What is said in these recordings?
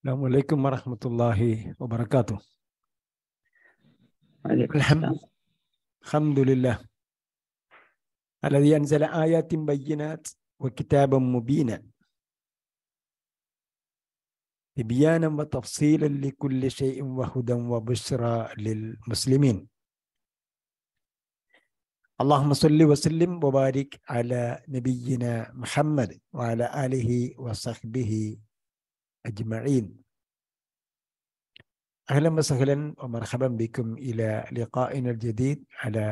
السلام عليكم ورحمة الله وبركاته عليكم الحمد السلام الحمد لله الذي أنزل آيات بينات وكتابا مبينا تبيانا وتفصيلا لكل شيء وهدى وبشرى للمسلمين اللهم صل وسلم وبارك على نبينا محمد وعلى آله وصحبه أجمعين أهلا وسهلا ومرحبا بكم إلى لقائنا الجديد على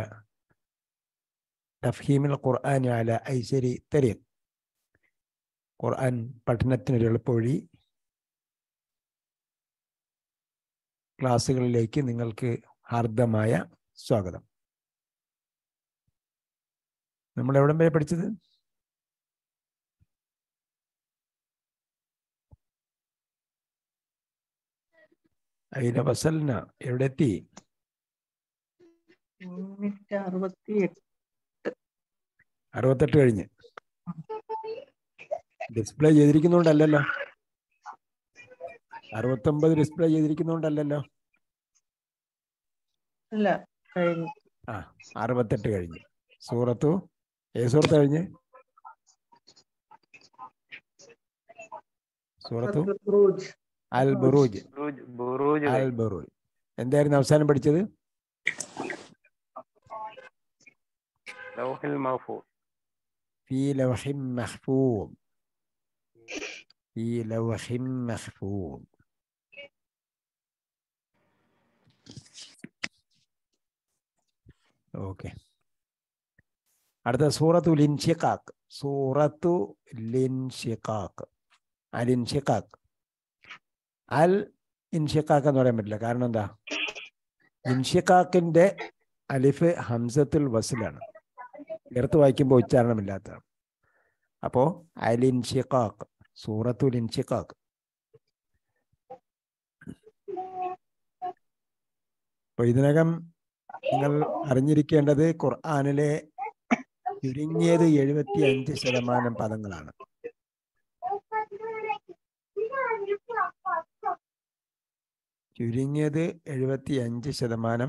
تفهيم القرآن على أيسر طريق ഖുർആൻ പഠനത്തിനൊരു എളുപ്പവഴി ക്ലാസ്സുകളിലേക്ക് നിങ്ങൾക്ക് ഹാർദമായ സ്വാഗതം നമ്മൾ എവിടം വരെ പഠിച്ചത് അയിന വസൽന എവിടെ എത്തി മുന്നൂറ്റി അറുപത്തി എട്ട് അറുപത്തെട്ട് കഴിഞ്ഞ് ഡിസ്പ്ലേ ചെയ്തിരിക്കുന്നോണ്ടല്ലല്ലോ അറുപത്തൊമ്പത് ഡിസ്പ്ലേ ചെയ്തിരിക്കുന്നോണ്ടല്ലല്ലോ അല്ല കഴിഞ്ഞു ആ അറുപത്തെട്ട് കഴിഞ്ഞ് സൂറത്തു ഏത് സൂറത്ത് കഴിഞ്ഞ് സൂറത്തു ബുറൂജ്. അൽ ബുറൂജ് ബുറൂജ് ബുറൂജ് അൽ ബുറൂജ് എന്തായിരുന്നു അവസാനം പഠിച്ചത് ലൗഹിൽ മഹ്ഫൂസ് في لوح محفوظ في لوح محفوظ ഓക്കെ അടുത്ത സൂറത്തു ലിൻഷിഖാക്ക് സൂറത്തു ലിൻഷിഖാക്ക് അൽ ഇൻഷിഖാക്ക് അൽ ഇൻഷിഖാക്ക് എന്ന് പറയാൻ പറ്റില്ല കാരണം എന്താ ഇൻഷിഖാക്കിന്റെ അലിഫ് ഹംസത്തുൽ വസിലാണ് ചേർത്ത് വായിക്കുമ്പോൾ ഉച്ചാരണമില്ലാത്തതാണ് അപ്പോ അലിൻഷിഖാക്ക് സൂറത്തുൽ ഇൻഷിഖാക്ക് അപ്പൊ ഇതിനകം നിങ്ങൾ അറിഞ്ഞിരിക്കേണ്ടത് ഖുർആാനിലെ ചുരുങ്ങിയത് എഴുപത്തി അഞ്ച് ശതമാനം പദങ്ങളാണ് ചുരുങ്ങിയത് എഴുപത്തി അഞ്ച് ശതമാനം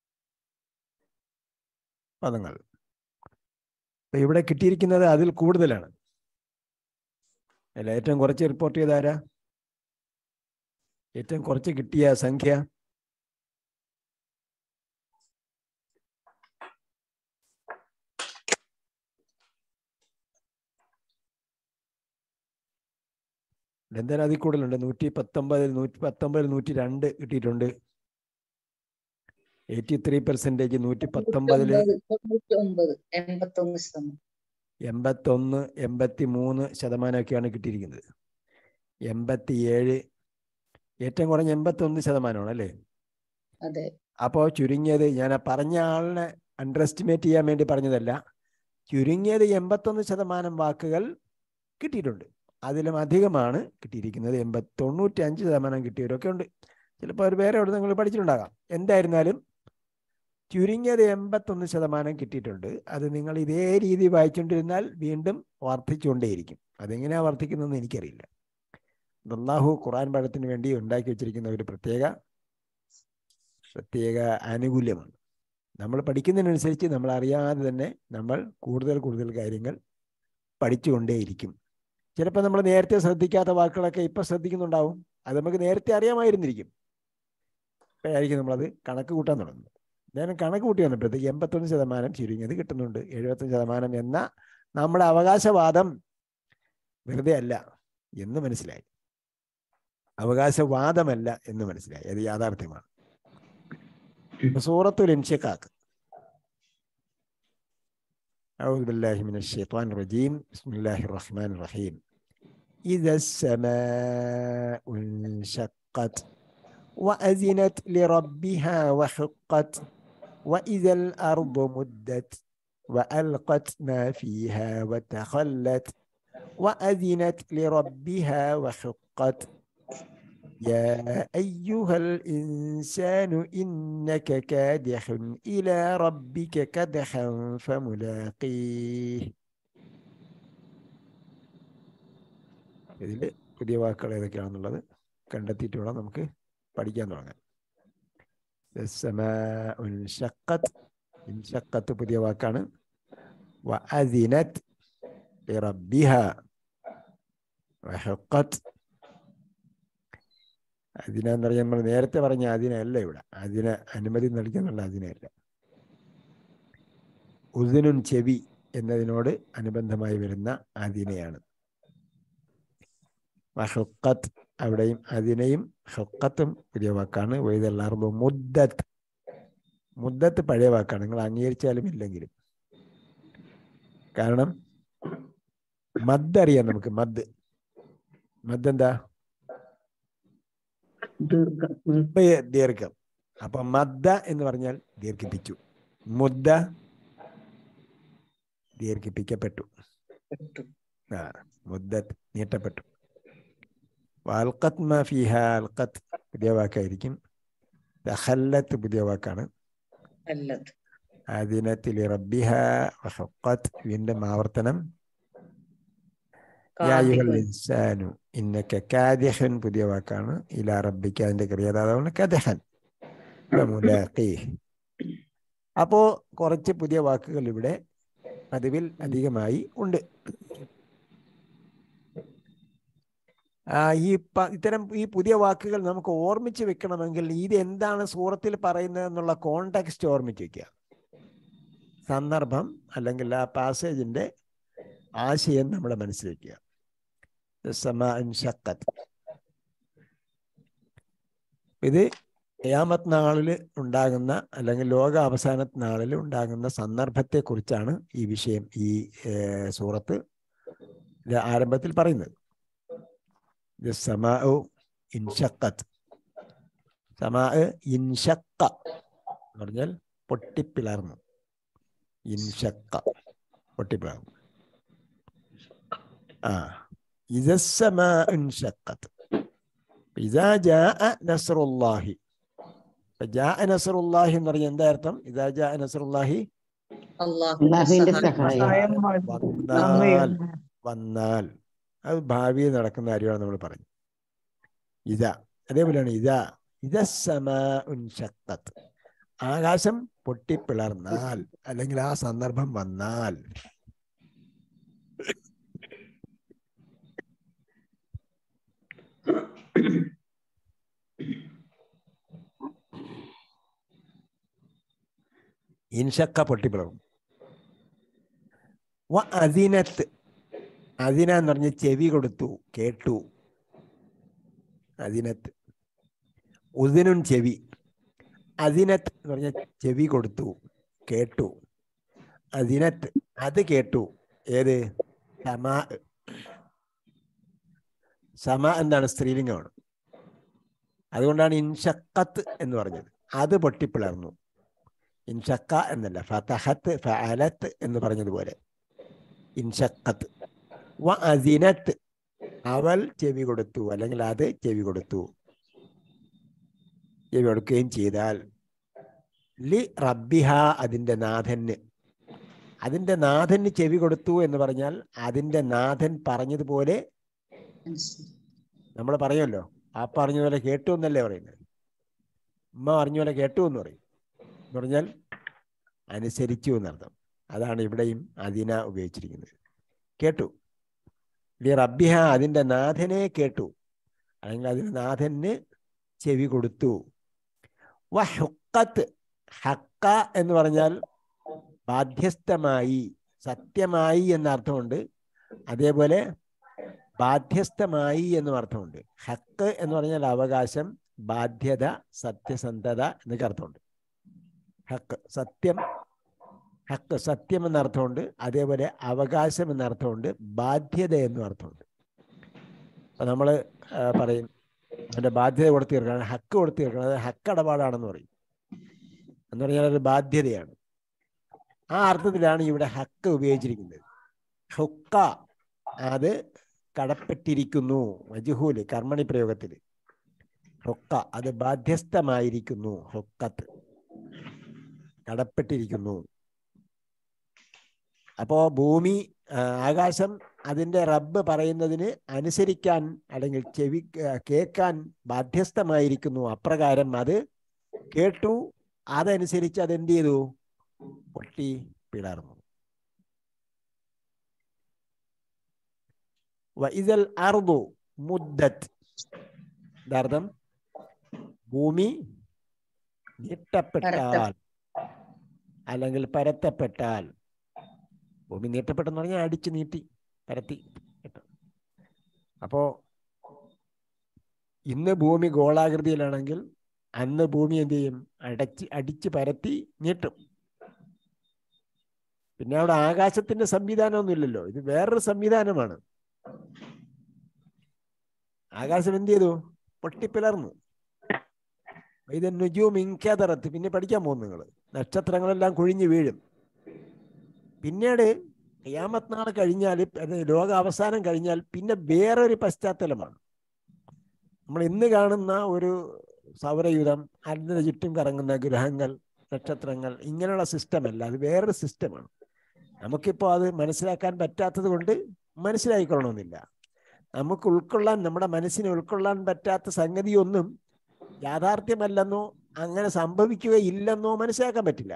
പദങ്ങൾ അപ്പൊ ഇവിടെ കിട്ടിയിരിക്കുന്നത് അതിൽ കൂടുതലാണ് അല്ല ഏറ്റവും കുറച്ച് റിപ്പോർട്ട് ചെയ്ത ആരാ ഏറ്റവും കുറച്ച് കിട്ടിയ സംഖ്യ എന്തായാലും അതിൽ കൂടുതലുണ്ട് നൂറ്റി പത്തൊമ്പതിൽ നൂറ്റി പത്തൊമ്പതിൽ നൂറ്റി രണ്ട് കിട്ടിയിട്ടുണ്ട് എയ്റ്റി ത്രീ പെർസെൻറ്റേജ് നൂറ്റി പത്തൊമ്പതില് തൊണ്ണൂറ്റി ഒമ്പത് എൺപത്തൊന്ന് ശതമാനം എൺപത്തൊന്ന് എൺപത്തി മൂന്ന് ശതമാനമൊക്കെയാണ് കിട്ടിയിരിക്കുന്നത് എൺപത്തിയേഴ് ഏറ്റവും കുറഞ്ഞ എൺപത്തൊന്ന് ശതമാനമാണ് അല്ലേ അതെ അപ്പോൾ ചുരുങ്ങിയത് ഞാൻ ആ പറഞ്ഞ ആളിനെ അണ്ടർ എസ്റ്റിമേറ്റ് ചെയ്യാൻ വേണ്ടി പറഞ്ഞതല്ല ചുരുങ്ങിയത് എൺപത്തൊന്ന് ശതമാനം വാക്കുകൾ കിട്ടിയിട്ടുണ്ട് അതിലും അധികമാണ് കിട്ടിയിരിക്കുന്നത് എൺപത്തി തൊണ്ണൂറ്റി അഞ്ച് ശതമാനം കിട്ടിയവരൊക്കെ ഉണ്ട് ചിലപ്പോൾ അവർ വേറെ എവിടെ നിങ്ങൾ പഠിച്ചിട്ടുണ്ടാകാം എന്തായിരുന്നാലും ചുരുങ്ങിയത് എൺപത്തൊന്ന് ശതമാനം കിട്ടിയിട്ടുണ്ട് അത് നിങ്ങൾ ഇതേ രീതി വായിച്ചുകൊണ്ടിരുന്നാൽ വീണ്ടും വർദ്ധിച്ചുകൊണ്ടേയിരിക്കും അതെങ്ങനെയാ വർദ്ധിക്കുന്നതെന്ന് എനിക്കറിയില്ല ഇത് അള്ളാഹു ഖുറാൻ പഠനത്തിന് വേണ്ടി ഉണ്ടാക്കി വെച്ചിരിക്കുന്ന ഒരു പ്രത്യേക പ്രത്യേക ആനുകൂല്യമാണ് നമ്മൾ പഠിക്കുന്നതിനനുസരിച്ച് നമ്മൾ അറിയാതെ തന്നെ നമ്മൾ കൂടുതൽ കൂടുതൽ കാര്യങ്ങൾ പഠിച്ചുകൊണ്ടേയിരിക്കും ചിലപ്പോൾ നമ്മൾ നേരത്തെ ശ്രദ്ധിക്കാത്ത വാക്കുകളൊക്കെ ഇപ്പം ശ്രദ്ധിക്കുന്നുണ്ടാവും അത് നമുക്ക് നേരത്തെ അറിയാമായിരുന്നിരിക്കും ഇപ്പോഴായിരിക്കും നമ്മളത് കണക്ക് കൂട്ടാൻ തുടങ്ങുന്നത് ഞാൻ കണക്ക് കൂട്ടി വന്നപ്പോഴത്തേക്ക് എൺപത്തൊന്ന് ശതമാനം ചുരുങ്ങിയത് കിട്ടുന്നുണ്ട് എഴുപത്തഞ്ച് ശതമാനം എന്ന നമ്മുടെ അവകാശവാദം വെറുതെ അല്ല എന്ന് മനസ്സിലായി അവകാശവാദമല്ല എന്ന് മനസ്സിലായി അത് യാഥാർത്ഥ്യമാണ് സൂറത്തുൽ ഇൻഷിഖാക്ക് أعوذ بالله من الشيطان الرجيم بسم الله الرحمن الرحيم إذا السماء انشقت وأذنت لربها وحقت وإذا الأرض مدت وألقت ما فيها وتخلت وأذنت لربها وحقت يا أيها الإنسان إنك كادح إلى ربك كدحا فملاقيه ഇതിൽ പുതിയ വാക്കുകൾ ഏതൊക്കെയാണെന്നുള്ളത് കണ്ടെത്തിയിട്ട് വേണം നമുക്ക് പഠിക്കാൻ തുടങ്ങാൻ السماء انشقت انشقت പുതിയ വാക്കാണ് وأذنت لربها وحقت അതിനെന്ന് പറഞ്ഞാൽ നമ്മൾ നേരത്തെ പറഞ്ഞ അതിനല്ല ഇവിടെ അതിന് അനുമതി നൽകുന്നുള്ള അതിനല്ല ഉദിനുൻ ചെവി എന്നതിനോട് അനുബന്ധമായി വരുന്ന അതിനെയാണ് വഹുക്കത്ത് അവിടെയും അതിനെയും ഹുക്കത്തും പുതിയ വാക്കാണ് വൈതല്ലാറുമ്പോൾ മുദ്ദത്ത് മുദ്ദത്ത് പഴയ വാക്കാണ് നിങ്ങൾ അംഗീകരിച്ചാലും ഇല്ലെങ്കിലും കാരണം മദ് അറിയാം നമുക്ക് മദ് മദ് എന്താ ദീർഘം ദീ- ദീർഘം അപ്പൊ മദ്ദ എന്ന് പറഞ്ഞാൽ ദീർഘിപ്പിച്ചു മുദ്ദ ദീർഘിപ്പിക്കപ്പെട്ടു നീട്ടപ്പെട്ടു ആ മുദ്ദത്ത് നീട്ടപ്പെട്ടു വാൽക്കത്ത് മാ ഫിഹ അൽക്കത്ത് പുതിയ വാക്കായിരിക്കും ദഹല്ലത്ത് പുതിയ വാക്കാണ് അല്ലത് അതിനത്തിൽ റബ്ബിഹ വഹഖത്ത് വീണ്ടും ആവർത്തനം യാ അയ്യുഹൽ കാതിഹുൻ. ഇൻസാനു ഇന്നക കാദിഹൻ പുതിയ വാക്കാണ് ഇലാ റബ്ബിക്ക അതിന്റെ ക്രിയാതാവാണ് കദഹൻ മുലാഖീഹ് അപ്പോ കുറച്ച് പുതിയ വാക്കുകൾ ഇവിടെ പതിവിൽ അധികമായി ഉണ്ട് ആ, ഈ പ- ഇത്തരം ഈ പുതിയ വാക്കുകൾ നമുക്ക് ഓർമ്മിച്ച് വെക്കണമെങ്കിൽ ഇത് എന്താണ് സൂറത്തിൽ പറയുന്നത് എന്നുള്ള കോണ്ടെക്സ്റ്റ് ഓർമ്മിച്ച് വെക്കുക സന്ദർഭം അല്ലെങ്കിൽ ആ പാസേജിന്റെ ആശയം നമ്മുടെ മനസ്സിൽ വെക്കുക സമാൻ ഷക്കത്ത് ഇത് ഖിയാമത്ത് നാളിൽ ഉണ്ടാകുന്ന അല്ലെങ്കിൽ ലോക അവസാന നാളിൽ ഉണ്ടാകുന്ന സന്ദർഭത്തെ കുറിച്ചാണ് ഈ വിഷയം ഈ ഏർ, സൂറത്ത് ഇത് ആരംഭത്തിൽ പറയുന്നത് ഇത് സമാ ഇൻഷക്കത്ത് സമാ ഇൻഷക്ക എന്ന് പറഞ്ഞാൽ പൊട്ടിപ്പിളർന്നു ഇൻഷക്ക പൊട്ടിപ്പിളർന്നു ആ ഇതസ്സമാ ഇൻഷക്കത്ത് ഇതാ ജാ നസറുല്ലാഹി ഇപ്പൊ ജാ നസറുല്ലാഹി എന്ന് പറഞ്ഞാൽ എന്താ അർത്ഥം ഇതാ ജാ നസറുല്ലാഹി അള്ളാഹുവിന്റെ സഹായം സഹായം വന്നാൽ വന്നാൽ അത് ഭാവിയിൽ നടക്കുന്ന കാര്യമാണ് നമ്മൾ പറഞ്ഞു ഇതാ അതേപോലെയാണ് ഇതാ ഇതസ്സമാ ഉൻഷക്കത്ത് ആകാശം പൊട്ടിപ്പിളർന്നാൽ അല്ലെങ്കിൽ ആ സന്ദർഭം വന്നാൽ ഇൻഷക്ക പൊട്ടിപ്പിളർന്നു വ അതിനത്ത് അതിന എന്ന് പറഞ്ഞ് ചെവി കൊടുത്തു കേട്ടു അതിനത്ത് ഉദിനുൻ ചെവി അതിനത്ത് എന്ന് പറഞ്ഞ ചെവി കൊടുത്തു കേട്ടു അതിനത്ത് അത് കേട്ടു ഏത് സമാ സമ എന്താണ് സ്ത്രീലിംഗമാണ് അതുകൊണ്ടാണ് ഇൻഷക്കത്ത് എന്ന് പറഞ്ഞത് അത് പൊട്ടിപ്പിളർന്നു ഇൻഷക്ക എന്നല്ല ഫതഹത്ത് ഫഅലത്ത് എന്ന് പറഞ്ഞതുപോലെ ഇൻഷക്കത്ത് വ അസിനത്ത് അവൾ ചെവി കൊടുത്തു അല്ലെങ്കിൽ അത് ചെവി കൊടുത്തു ചെവി കൊടുക്കുകയും ചെയ്താൽ ലി റബ്ബിഹ അതിൻ്റെ നാഥന് അതിൻ്റെ നാഥന് ചെവി കൊടുത്തു എന്ന് പറഞ്ഞാൽ അതിൻ്റെ നാഥൻ പറഞ്ഞതുപോലെ നമ്മൾ പറയുമല്ലോ ആ പറഞ്ഞ പോലെ കേട്ടു എന്നല്ലേ പറയുന്നത് ഉമ്മ പറഞ്ഞ പോലെ കേട്ടു എന്ന് പറയും എന്ന് പറഞ്ഞാൽ അനുസരിച്ചു എന്നർത്ഥം അതാണ് ഇവിടെയും അതിന ഉപയോഗിച്ചിരിക്കുന്നത് കേട്ടു ലി റബ്ബിഹ അതിൻ്റെ നാഥനെ കേട്ടു അല്ലെങ്കിൽ അതിന് നാഥന് ചെവി കൊടുത്തു വ ഹുക്കത്ത് ഹക്ക എന്ന് പറഞ്ഞാൽ ബാധ്യസ്ഥമായി സത്യമായി എന്ന അർത്ഥമുണ്ട് അതേപോലെ ബാധ്യസ്ഥമായി എന്നും അർത്ഥമുണ്ട് ഹക്ക് എന്ന് പറഞ്ഞാൽ അവകാശം ബാധ്യത സത്യസന്ധത എന്നൊക്കെ അർത്ഥമുണ്ട് ഹക്ക് സത്യം ഹക്ക് സത്യം എന്ന അർത്ഥമുണ്ട് അതേപോലെ അവകാശം എന്ന അർത്ഥമുണ്ട് ബാധ്യത എന്നും അർത്ഥമുണ്ട് അപ്പൊ നമ്മൾ പറയും അവന്റെ ബാധ്യത കൊടുത്തു തീർക്കണം ഹക്ക് കൊടുത്തു തീർക്കണം അത് ഹക്ക് ഇടപാടാണെന്ന് പറയും എന്ന് പറഞ്ഞാൽ ഒരു ബാധ്യതയാണ് ആ അർത്ഥത്തിലാണ് ഇവിടെ ഹക്ക് ഉപയോഗിച്ചിരിക്കുന്നത് ഹുക്ക അത് കടപ്പെട്ടിരിക്കുന്നു മജുഹൂല് കർമ്മണി പ്രയോഗത്തിൽ ഹുക്ക അത് ബാധ്യസ്ഥമായിരിക്കുന്നു ഹുക്കത്ത് കടപ്പെട്ടിരിക്കുന്നു അപ്പോ ഭൂമി ആ, ആകാശം അതിന്റെ റബ്ബ് പറയുന്നതിന് അനുസരിക്കാൻ അല്ലെങ്കിൽ ചെവി ആ, കേൾക്കാൻ ബാധ്യസ്ഥമായിരിക്കുന്നു അപ്രകാരം അത് കേട്ടു അതനുസരിച്ച് അതെന്ത് ചെയ്തു പൊട്ടി പിളർന്നു വഇദൽ അർദു മുദ്ദത്ത് ഇതാർത്ഥം ഭൂമി നീട്ടപ്പെട്ടാൽ അല്ലെങ്കിൽ പരത്തപ്പെട്ടാൽ ഭൂമി നീട്ടപ്പെട്ടെന്ന് പറഞ്ഞാൽ അടിച്ചു നീട്ടി പരത്തി കേട്ടോ അപ്പോ ഇന്ന് ഭൂമി ഗോളാകൃതിയിലാണെങ്കിൽ അന്ന് ഭൂമി എന്ത് ചെയ്യും അടച്ച് അടിച്ച് പരത്തി നീട്ടും പിന്നെ അവിടെ ആകാശത്തിന്റെ സംവിധാനമൊന്നും ഇല്ലല്ലോ ഇത് വേറൊരു സംവിധാനമാണ് ആകാശം എന്ത് ചെയ്തു പൊട്ടിപ്പിളർന്നു ഇത് നുജൂം ഇൻകാതറത്ത് പിന്നെ പഠിക്കാൻ പോകും നിങ്ങൾ നക്ഷത്രങ്ങളെല്ലാം കുഴിഞ്ഞു വീഴും പിന്നീട് ഖിയാമത്ത് നാൾ കഴിഞ്ഞാൽ അത് ലോക അവസാനം കഴിഞ്ഞാൽ പിന്നെ വേറൊരു പശ്ചാത്തലമാണ് നമ്മൾ ഇന്ന് കാണുന്ന ഒരു സൗരയുധം അതിന് ചുറ്റും കറങ്ങുന്ന ഗ്രഹങ്ങൾ നക്ഷത്രങ്ങൾ ഇങ്ങനെയുള്ള സിസ്റ്റം അല്ല അത് വേറൊരു സിസ്റ്റമാണ് നമുക്കിപ്പോൾ അത് മനസ്സിലാക്കാൻ പറ്റാത്തത് കൊണ്ട് മനസ്സിലായിക്കൊള്ളണമെന്നില്ല നമുക്ക് ഉൾക്കൊള്ളാൻ നമ്മുടെ മനസ്സിനെ ഉൾക്കൊള്ളാൻ പറ്റാത്ത സംഗതിയൊന്നും യാഥാർത്ഥ്യമല്ലെന്നോ അങ്ങനെ സംഭവിക്കുകയില്ലെന്നോ മനസ്സിലാക്കാൻ പറ്റില്ല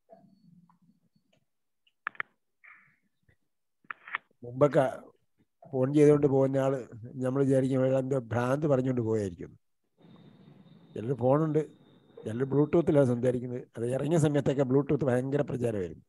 മുമ്പൊക്കെ ഫോൺ ചെയ്തുകൊണ്ട് പോകുന്ന ആള് നമ്മൾ വിചാരിക്കും "ഇയാൾ എന്തോ ഭ്രാന്ത് പറഞ്ഞുകൊണ്ട് പോയായിരിക്കും ചിലർ ഫോണുണ്ട് ചിലർ ബ്ലൂടൂത്തിലാണ് സംസാരിക്കുന്നത് അത് ഇറങ്ങിയ സമയത്തൊക്കെ ബ്ലൂടൂത്ത് ഭയങ്കര പ്രചാരമായിരുന്നു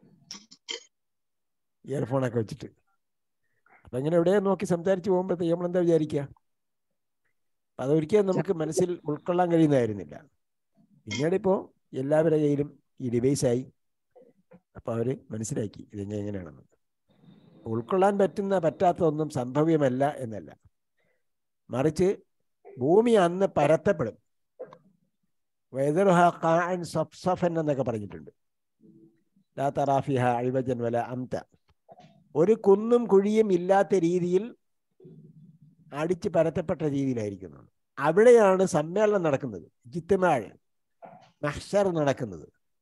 ഇയർഫോണൊക്കെ വെച്ചിട്ട് അപ്പൊ ഇങ്ങനെ എവിടെയോ നോക്കി സംസാരിച്ച് പോകുമ്പോഴത്തേക്ക് നമ്മൾ എന്താ വിചാരിക്കുക അപ്പൊ അതൊരിക്കലും നമുക്ക് മനസ്സിൽ ഉൾക്കൊള്ളാൻ കഴിയുന്നതായിരുന്നില്ല പിന്നീട് ഇപ്പോൾ എല്ലാവരുടെ കയ്യിലും ഈ ഡിവൈസായി അപ്പൊ അവര് മനസ്സിലാക്കി ഇതെങ്ങനെ എങ്ങനെയാണെന്ന് ഉൾക്കൊള്ളാൻ പറ്റുന്ന പറ്റാത്തതൊന്നും സംഭവ്യമല്ല എന്നല്ല മറിച്ച് ഭൂമി അന്ന് പരത്തപ്പെടും വൈദറുഹ ഖാഅൻ സഫ്സഫൻ എന്നൊക്കെ പറഞ്ഞിട്ടുണ്ട് ലാ തറാഫിഹ അഴിവജൻ വല അംത ഒരു കുന്നും കുഴിയും ഇല്ലാത്ത രീതിയിൽ അടിച്ച് പരത്തപ്പെട്ട രീതിയിലായിരിക്കുന്നു അവിടെയാണ് സമ്മേളനം നടക്കുന്നത് ജിത്തുമാഴ് മഹ്ഷർ നടക്കുന്നത്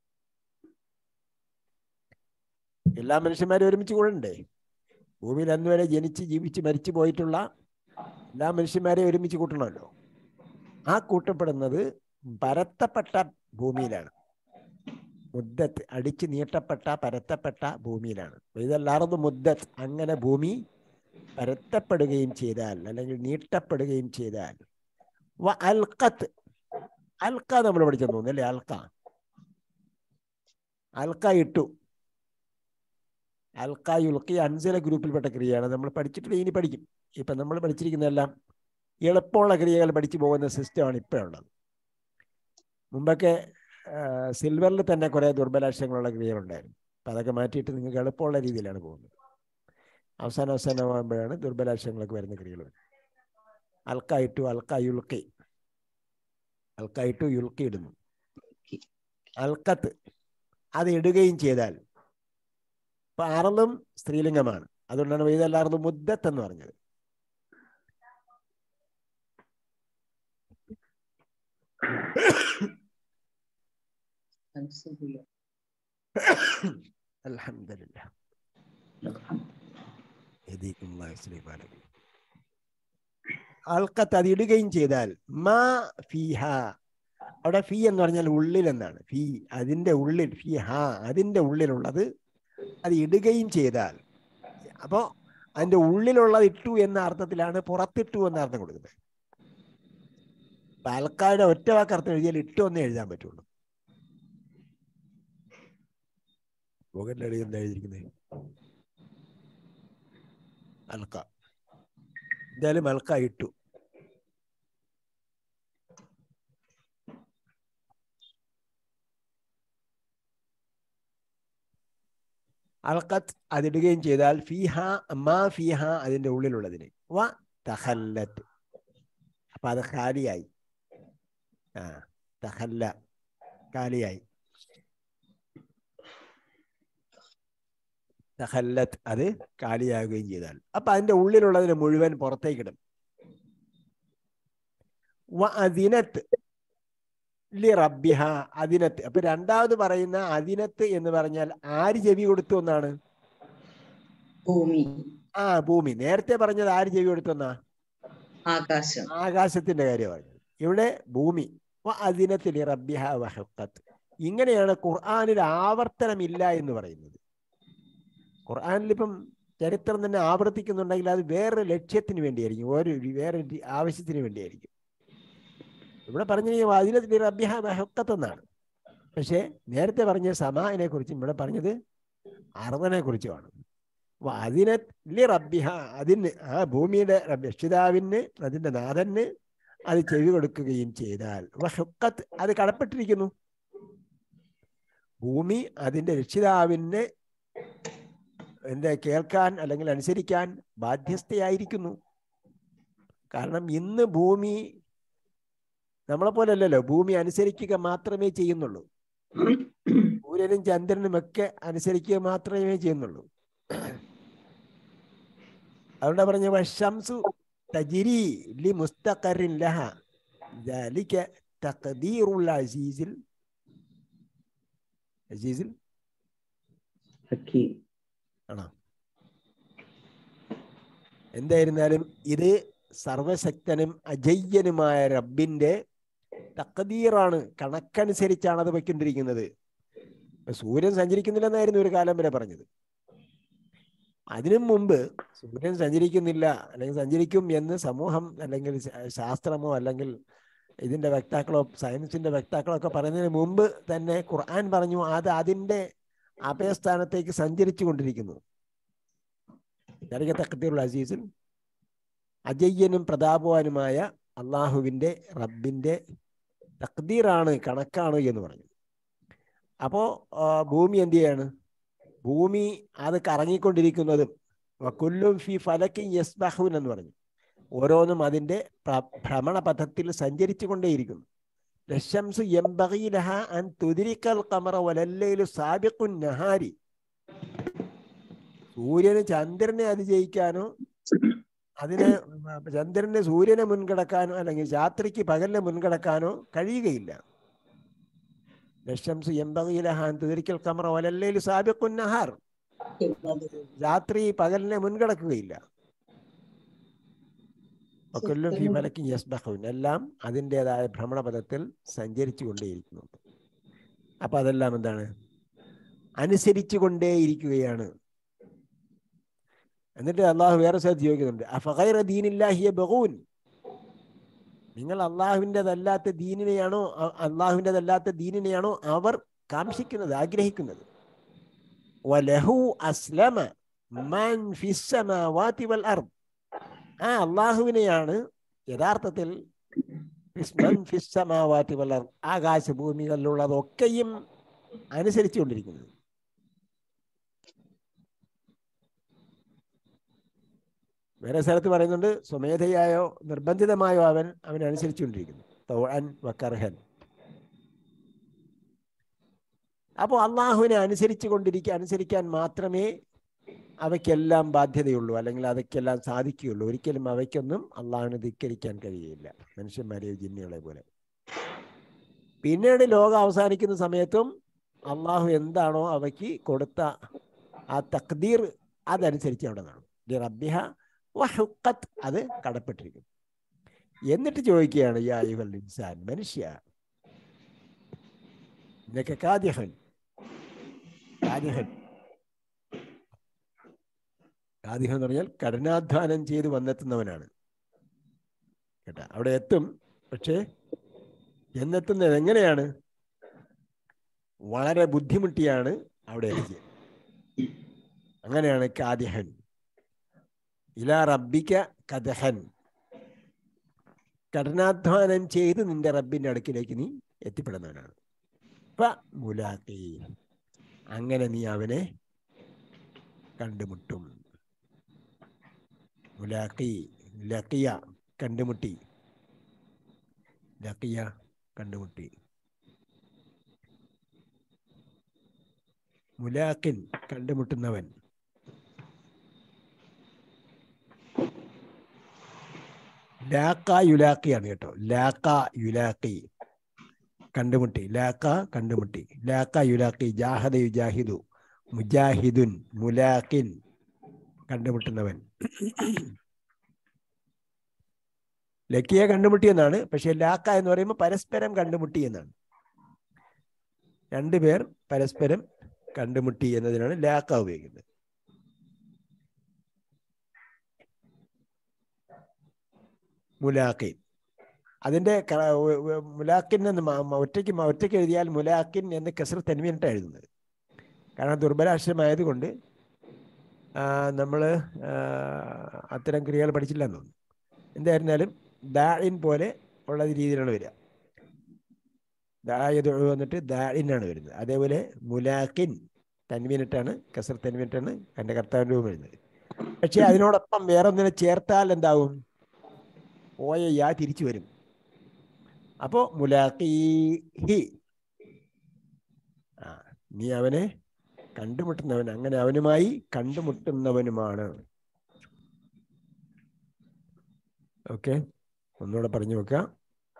എല്ലാ മനുഷ്യന്മാരും ഒരുമിച്ച് കൂടണ്ടേ ഭൂമിയിൽ അന്ന് വരെ ജനിച്ച് ജീവിച്ച് മരിച്ചു പോയിട്ടുള്ള എല്ലാ മനുഷ്യന്മാരെയും ഒരുമിച്ച് കൂട്ടണമല്ലോ ആ കൂട്ടപ്പെടുന്നത് പരത്തപ്പെട്ട ഭൂമിയിലാണ് മുദ്ദത്ത് അടിച്ച് നീട്ടപ്പെട്ട പരത്തപ്പെട്ട ഭൂമിയിലാണ് ഇതല്ലാറത് മുദ്ദത്ത് അങ്ങനെ ഭൂമി പരത്തപ്പെടുകയും ചെയ്താൽ അല്ലെങ്കിൽ നീട്ടപ്പെടുകയും ചെയ്താൽ വ അൽക്കത്ത് അൽക്ക നമ്മൾ പഠിച്ചെന്ന് തോന്നുന്നു അല്ലേ അൽക്ക അൽക്ക ഇട്ടു അൽക്ക യുൽക്കി അൻസല ഗ്രൂപ്പിൽപ്പെട്ട ക്രിയയാണ് നമ്മൾ പഠിച്ചിട്ടില്ല ഇനി പഠിക്കും ഇപ്പൊ നമ്മൾ പഠിച്ചിരിക്കുന്നതെല്ലാം എളുപ്പമുള്ള ക്രിയകൾ പഠിച്ചു പോകുന്ന സിസ്റ്റമാണ് ഇപ്പോഴുള്ളത് മുമ്പൊക്കെ സിൽവറിൽ തന്നെ കുറെ ദുർബലാക്ഷരങ്ങളുള്ള ക്രിയകളുണ്ടായിരുന്നു അപ്പൊ അതൊക്കെ മാറ്റിയിട്ട് നിങ്ങൾക്ക് എളുപ്പമുള്ള രീതിയിലാണ് പോകുന്നത് അവസാനം അവസാനമാകുമ്പോഴാണ് ദുർബലാക്ഷരങ്ങളൊക്കെ വരുന്ന ക്രിയകൾ അൽക്കായിട്ടു അൽക്ക യുൽക്കി അൽക്കായിട്ടു യുൽക്കി ഇടുന്നു അൽക്കത്ത് അത് ഇടുകയും ചെയ്താൽ ഇപ്പൊ അറളും സ്ത്രീലിംഗമാണ് അതുകൊണ്ടാണ് വൈതല്ലാർന്ന് മുദ്ദത്ത് എന്ന് പറഞ്ഞത് അൽഹംദുലില്ലാ ആൾക്കത്ത് അത് ഇടുകയും ചെയ്താൽ മാ ഫിഹ അവിടെ ഫി എന്ന് പറഞ്ഞാൽ ഉള്ളിൽ എന്നാണ് ഫി അതിന്റെ ഉള്ളിൽ ഫി ഹ അതിന്റെ ഉള്ളിലുള്ളത് അത് ഇടുകയും ചെയ്താൽ അപ്പോ അതിന്റെ ഉള്ളിലുള്ളത് ഇട്ടു എന്ന അർത്ഥത്തിലാണ് പുറത്തിട്ടു എന്ന അർത്ഥം കൊടുക്കുന്നത് പാലക്കാട് ഒറ്റ വാക്ക് അർത്ഥം എഴുതിയാൽ ഇട്ടു എന്നേ എഴുതാൻ പറ്റുള്ളൂ മുകളിൽ എന്താ എഴുതിയിരിക്കുന്നത് അൽക്ക എന്തായാലും അൽക്ക ഇട്ടു അൽക്കത്ത് അതിടുകയും ചെയ്താൽ ഫിഹ മാ ഫിഹ അതിന്റെ ഉള്ളിലുള്ളതിന് വ തഹല്ലത്ത് അപ്പൊ അത് ഖാലിയായി ആ തഹല്ല ഖാലിയായി തഹല്ലത്ത് അത് കാലിയാകുകയും ചെയ്താൽ അപ്പൊ അതിന്റെ ഉള്ളിലുള്ളതിന് മുഴുവൻ പുറത്തേക്കിടും വ അതിനത്ത് ലി റബ്ബിഹ അതിനത്ത് അപ്പൊ രണ്ടാമത് പറയുന്ന അതിനത്ത് എന്ന് പറഞ്ഞാൽ ആര് ചെവി കൊടുത്തു എന്നാണ് ഭൂമി ആ ഭൂമി നേരത്തെ പറഞ്ഞത് ആര് ചെവി കൊടുത്തെന്നാ ആകാശം ആകാശത്തിന്റെ കാര്യം പറഞ്ഞത് ഇവിടെ ഭൂമി അതിനത്തിൽ റബ്ബിഹ വഹക്കത്ത് ഇങ്ങനെയാണ് ഖുർആാനിൽ ആവർത്തനമില്ല എന്ന് പറയുന്നത് ഖുർആാനിൽ ഇപ്പം ചരിത്രം തന്നെ ആവർത്തിക്കുന്നുണ്ടെങ്കിൽ അത് വേറൊരു ലക്ഷ്യത്തിന് വേണ്ടിയായിരിക്കും ഒരു വേറെ ആവശ്യത്തിന് വേണ്ടിയായിരിക്കും ഇവിടെ പറഞ്ഞു അതിനത്തിൽ റബ്ബിഹ വഹക്കത്ത് എന്നാണ് പക്ഷേ നേരത്തെ പറഞ്ഞ സമാനെ കുറിച്ചും ഇവിടെ പറഞ്ഞത് അർദനെ കുറിച്ചുമാണ് അപ്പൊ അതിനെ ലി റബ്ബിഹ അതിന് ആ ഭൂമിയുടെ രക്ഷിതാവിന് അതിന്റെ നാഥന് അത് ചെവി കൊടുക്കുകയും ചെയ്താൽ വഹുക്കത്ത് അത് കടപ്പെട്ടിരിക്കുന്നു ഭൂമി അതിന്റെ രക്ഷിതാവിന് എന്താ കേൾക്കാൻ അല്ലെങ്കിൽ അനുസരിക്കാൻ ബാധ്യസ്ഥയായിരിക്കുന്നു കാരണം ഇന്ന് ഭൂമി നമ്മളെ പോലെ അല്ലല്ലോ ഭൂമി അനുസരിക്കുക മാത്രമേ ചെയ്യുന്നുള്ളൂ സൂര്യനും ചന്ദ്രനും ഒക്കെ അനുസരിക്കുക മാത്രമേ ചെയ്യുന്നുള്ളൂ അതുകൊണ്ടാ പറഞ്ഞ വശംസു തജിരി ലി മുസ്തഖറിൻ ലഹ ذلك تقدير العزيز عزيز ഹക്കീം ആണോ എന്തായിരുന്നാലും ഇത് സർവശക്തനും അജയ്യനുമായ റബ്ബിന്റെ തക്കതീറാണ് കണക്കനുസരിച്ചാണ് അത് വയ്ക്കൊണ്ടിരിക്കുന്നത് സൂര്യൻ സഞ്ചരിക്കുന്നില്ലെന്നായിരുന്നു ഒരു കാലം വരെ പറഞ്ഞത് അതിനു മുമ്പ് സൂര്യൻ സഞ്ചരിക്കുന്നില്ല അല്ലെങ്കിൽ സഞ്ചരിക്കും എന്ന് സമൂഹം അല്ലെങ്കിൽ ശാസ്ത്രമോ അല്ലെങ്കിൽ ഇതിന്റെ വക്താക്കളോ സയൻസിന്റെ വക്താക്കളോ ഒക്കെ പറയുന്നതിന് മുമ്പ് തന്നെ ഖുർആൻ പറഞ്ഞു അത് അതിന്റെ അഭയസ്ഥാനത്തേക്ക് സഞ്ചരിച്ചു കൊണ്ടിരിക്കുന്നു തക്കത്തീറുൽ അസീസിൽ അജയ്യനും പ്രതാപവാനുമായ അള്ളാഹുവിൻ്റെ റബ്ബിൻ്റെ തക്തീറാണ് കണക്കാണ് എന്ന് പറഞ്ഞു അപ്പോൾ ഭൂമി എന്ത് ചെയ്യാണ് ഭൂമി അത് കറങ്ങിക്കൊണ്ടിരിക്കുന്നതും വക്കുല്ലും ഫി ഫലക്കിൻ യസ്ബഹൂൻ എന്ന് പറഞ്ഞു ഓരോന്നും അതിൻ്റെ ഭ്രമണപഥത്തിൽ സഞ്ചരിച്ചു കൊണ്ടേയിരിക്കുന്നു ലശംസു യംബഗീലഹ അൻ തുതിരിക്കൽ കമറ വലല്ലയിലു സാബിഖുൻ നഹാരി സൂര്യന് ചന്ദ്രനെ അതിജയിക്കാനോ അതിന് ചന്ദ്രന് സൂര്യനെ മുൻകടക്കാനോ അല്ലെങ്കിൽ രാത്രിക്ക് പകലിനെ മുൻകടക്കാനോ കഴിയുകയില്ല ലക്ഷംസ് എമ്പകയിലഹാൻ തീർക്കൽ കമറ ഒലല്ലയിൽ സാബിഖുൻ നഹാർ രാത്രി പകലിനെ മുൻകടക്കുകയില്ല ഒക്കെല്ലും ഫി മലക്കി യസ്ബഹുൻ എല്ലാം അതിൻ്റെതായ ഭ്രമണപഥത്തിൽ സഞ്ചരിച്ചു കൊണ്ടേയിരിക്കുന്നുണ്ട് അപ്പൊ അതെല്ലാം എന്താണ് അനുസരിച്ചു കൊണ്ടേയിരിക്കുകയാണ് എന്നിട്ട് അള്ളാഹു വേറെ സ്ഥലത്ത് ചോദിക്കുന്നുണ്ട് അഫൈറ ദീനില്ലാഹിയ ബഹൂൻ നിങ്ങൾ അള്ളാഹുവിൻ്റെതല്ലാത്ത ദീനിനെയാണോ അള്ളാഹുവിൻ്റെതല്ലാത്ത ദീനിനെയാണോ അവർ കാംക്ഷിക്കുന്നത് ആഗ്രഹിക്കുന്നത് വലഹു അസ്ലമ മൻ ഫിസ്സമാവാതി വൽ അർദ് ആ അള്ളാഹുവിനെയാണ് യഥാർത്ഥത്തിൽ മൻ ഫിസ്സമാവാതി വൽ അർദ് ആകാശഭൂമികളിലുള്ളതൊക്കെയും അനുസരിച്ചുകൊണ്ടിരിക്കുന്നത് വേറെ സ്ഥലത്ത് പറയുന്നുണ്ട് സ്വമേധയായോ നിർബന്ധിതമായോ അവൻ അവൻ അനുസരിച്ചുകൊണ്ടിരിക്കുന്നു തൗഅൻ വക്കർഹൻ അപ്പോൾ അള്ളാഹുവിനെ അനുസരിച്ചു കൊണ്ടിരിക്കുക അനുസരിക്കാൻ മാത്രമേ അവയ്ക്കെല്ലാം ബാധ്യതയുള്ളൂ അല്ലെങ്കിൽ അതൊക്കെല്ലാം സാധിക്കുകയുള്ളൂ ഒരിക്കലും അവയ്ക്കൊന്നും അള്ളാഹുവിനെ ധിക്കരിക്കാൻ കഴിയുകയില്ല മനുഷ്യന്മാരെയോ ജിന്നുകളെ പോലെ പിന്നീട് ലോകം അവസാനിക്കുന്ന സമയത്തും അള്ളാഹു എന്താണോ അവയ്ക്ക് കൊടുത്ത ആ തക്ദീർ അതനുസരിച്ച് അവിടെ കാണും റബ്ബിഹ വഹുക്കത്ത് അത് കടപ്പെട്ടിരിക്കും എന്നിട്ട് ചോദിക്കുകയാണ് യാ യുഹൽ ഇൻസാൻ മനുഷ്യ ഇന്നൊക്കെ കാദ്യഹൻ കാദ്യഹൻ കാദ്യഹൻ എന്ന് പറഞ്ഞാൽ കഠിനാധ്വാനം ചെയ്ത് വന്നെത്തുന്നവനാണ് കേട്ടാ അവിടെ എത്തും പക്ഷേ എന്നെത്തുന്നത് എങ്ങനെയാണ് വളരെ ബുദ്ധിമുട്ടിയാണ് അവിടെ എത്തിയത് അങ്ങനെയാണ് കാദ്യഹൻ ഇലാ റബ്ബിക്ക കഥഹൻ കഠിനാധ്വാനം ചെയ്ത് നിന്റെ റബ്ബിന്റെ അടുക്കിലേക്ക് നീ എത്തിപ്പെടുന്നവനാണ് മുലാഖി അങ്ങനെ നീ അവനെ കണ്ടുമുട്ടും മുലാഖി ലക്കിയ കണ്ടുമുട്ടി ലക്കിയ കണ്ടുമുട്ടി മുലാഖിൻ കണ്ടുമുട്ടുന്നവൻ ലാക്ക യുലാക്കിയാണ് കേട്ടോ ലാക്ക യുലാക്കി കണ്ടുമുട്ടി ലാക്ക കണ്ടുമുട്ടി ലാക്ക യുലാക്കി ജാഹദ യുജാഹിദു മുജാഹിദുൻ മുലാഖിൻ കണ്ടുമുട്ടുന്നവൻ ലക്കിയെ കണ്ടുമുട്ടി എന്നാണ് പക്ഷെ ലാക്ക എന്ന് പറയുമ്പോൾ പരസ്പരം കണ്ടുമുട്ടി എന്നാണ് രണ്ടുപേർ പരസ്പരം കണ്ടുമുട്ടി എന്നതിനാണ് ലാക്ക ഉപയോഗിക്കുന്നത് മുലാഖിൻ അതിന്റെ ക- ഒ- ഒ- മുലാഖിൻ എന്ന് മ- മ- ഒറ്റയ്ക്ക് മ- ഒറ്റയ്ക്ക് എഴുതിയാൽ മുലാഖിൻ എന്ന് കസർ തെൻവീനിട്ടാണ് എഴുതുന്നത് കാരണം ദുർബലാക്ഷരമായതുകൊണ്ട് നമ്മൾ അത്തരം ക്രിയകൾ പഠിച്ചില്ല എന്ന് തോന്നുന്നു എന്തായിരുന്നാലും ദാഇൻ പോലെ ഉള്ള രീതിയിലാണ് വരിക ദായത് വന്നിട്ട് ദാഇനാണ് വരുന്നത് അതേപോലെ മുലാഖിൻ തൻവീനിട്ടാണ് കസർ തൻവീനിട്ടാണ് എൻ്റെ കർത്താവിൻ്റെ രൂപം വരുന്നത് പക്ഷേ അതിനോടൊപ്പം വേറെ ഒന്നിനെ ചേർത്താൽ എന്താവും ഓയ യാ തിരിച്ചു വരും അപ്പോ മുലാഖീഹി ആ നീ അവനെ കണ്ടുമുട്ടുന്നവൻ അങ്ങനെ അവനുമായി കണ്ടുമുട്ടുന്നവനുമാണ് ഓക്കെ ഒന്നുകൂടെ പറഞ്ഞു നോക്കാം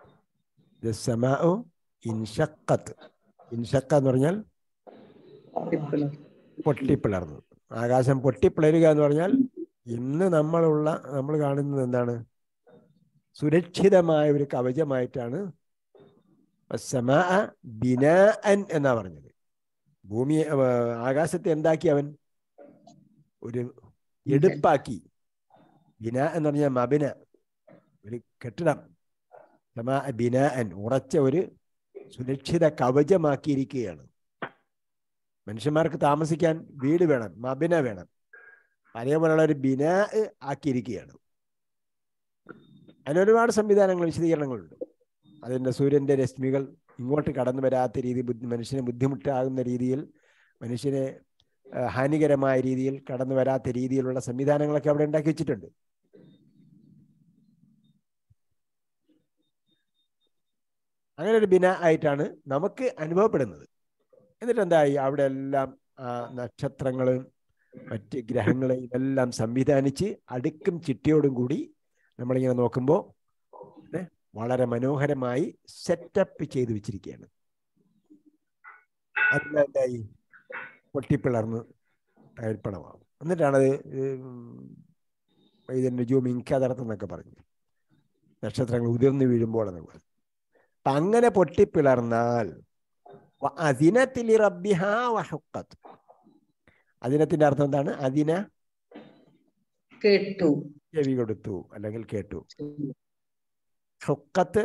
ഇൻഷക്കത്ത് ഇൻഷക്ക എന്ന് പറഞ്ഞാൽ ടിപ്പിളർ. പൊട്ടിപ്പിളർന്നു ആകാശം പൊട്ടിപ്പിളരുക എന്ന് പറഞ്ഞാൽ ഇന്ന് നമ്മളുള്ള നമ്മൾ കാണുന്നത് എന്താണ് സുരക്ഷിതമായ ഒരു കവചമായിട്ടാണ് വസ്സമാഅ ബിനാഅൻ എന്നാ പറഞ്ഞത് ഭൂമിയെ ആ, ആകാശത്തെ എന്താക്കി അവൻ ഒരു എടുപ്പാക്കി ബിന എന്ന് പറഞ്ഞാൽ മബിന ഒരു കെട്ടിടം സമാ ബിനാഅൻ ഉറച്ച ഒരു സുരക്ഷിത കവചമാക്കിയിരിക്കുകയാണ് മനുഷ്യന്മാർക്ക് താമസിക്കാൻ വീട് വേണം മബിന വേണം അതേപോലെയുള്ള ഒരു ബിനാ ആക്കിയിരിക്കുകയാണ് അതിന് ഒരുപാട് സംവിധാനങ്ങൾ വിശദീകരണങ്ങളുണ്ട് അതിൻ്റെ സൂര്യൻ്റെ രശ്മികൾ ഇങ്ങോട്ട് കടന്നു വരാത്ത രീതി ബുദ്ധി മനുഷ്യന് ബുദ്ധിമുട്ടാകുന്ന രീതിയിൽ മനുഷ്യനെ ആ, ഹാനികരമായ രീതിയിൽ കടന്നു വരാത്ത രീതിയിലുള്ള സംവിധാനങ്ങളൊക്കെ അവിടെ ഉണ്ടാക്കി വെച്ചിട്ടുണ്ട് അങ്ങനെ ഒരു ബിന ആയിട്ടാണ് നമുക്ക് അനുഭവപ്പെടുന്നത് എന്നിട്ട് എന്തായി അവിടെ എല്ലാം ആ നക്ഷത്രങ്ങളും മറ്റ് ഗ്രഹങ്ങളെയും എല്ലാം സംവിധാനിച്ച് അടുക്കും ചിട്ടയോടും കൂടി നമ്മളിങ്ങനെ നോക്കുമ്പോൾ ഏ, വളരെ മനോഹരമായി സെറ്റപ്പ് ചെയ്തു വെച്ചിരിക്കുകയാണ് അതിൽ എന്തായി പൊട്ടിപ്പിളർന്ന് തകർപ്പണമാവും എന്നിട്ടാണത് ഇതിൻ്റെ ജൂം ഇൻകതർത്തെന്നൊക്കെ പറഞ്ഞു നക്ഷത്രങ്ങൾ ഉതിർന്നു വീഴുമ്പോൾ എന്നൊക്കെ പറഞ്ഞു അപ്പൊ അങ്ങനെ പൊട്ടിപ്പിളർന്നാൽ വ അദിനത്തിൽ റബ്ബിഹ വഹുക്കത്ത് അതിനത്തിന്റെ അർത്ഥം എന്താണ് അതിന കേട്ടു ചെവി കൊടുത്തു അല്ലെങ്കിൽ കേട്ടു ഹുക്കത്ത്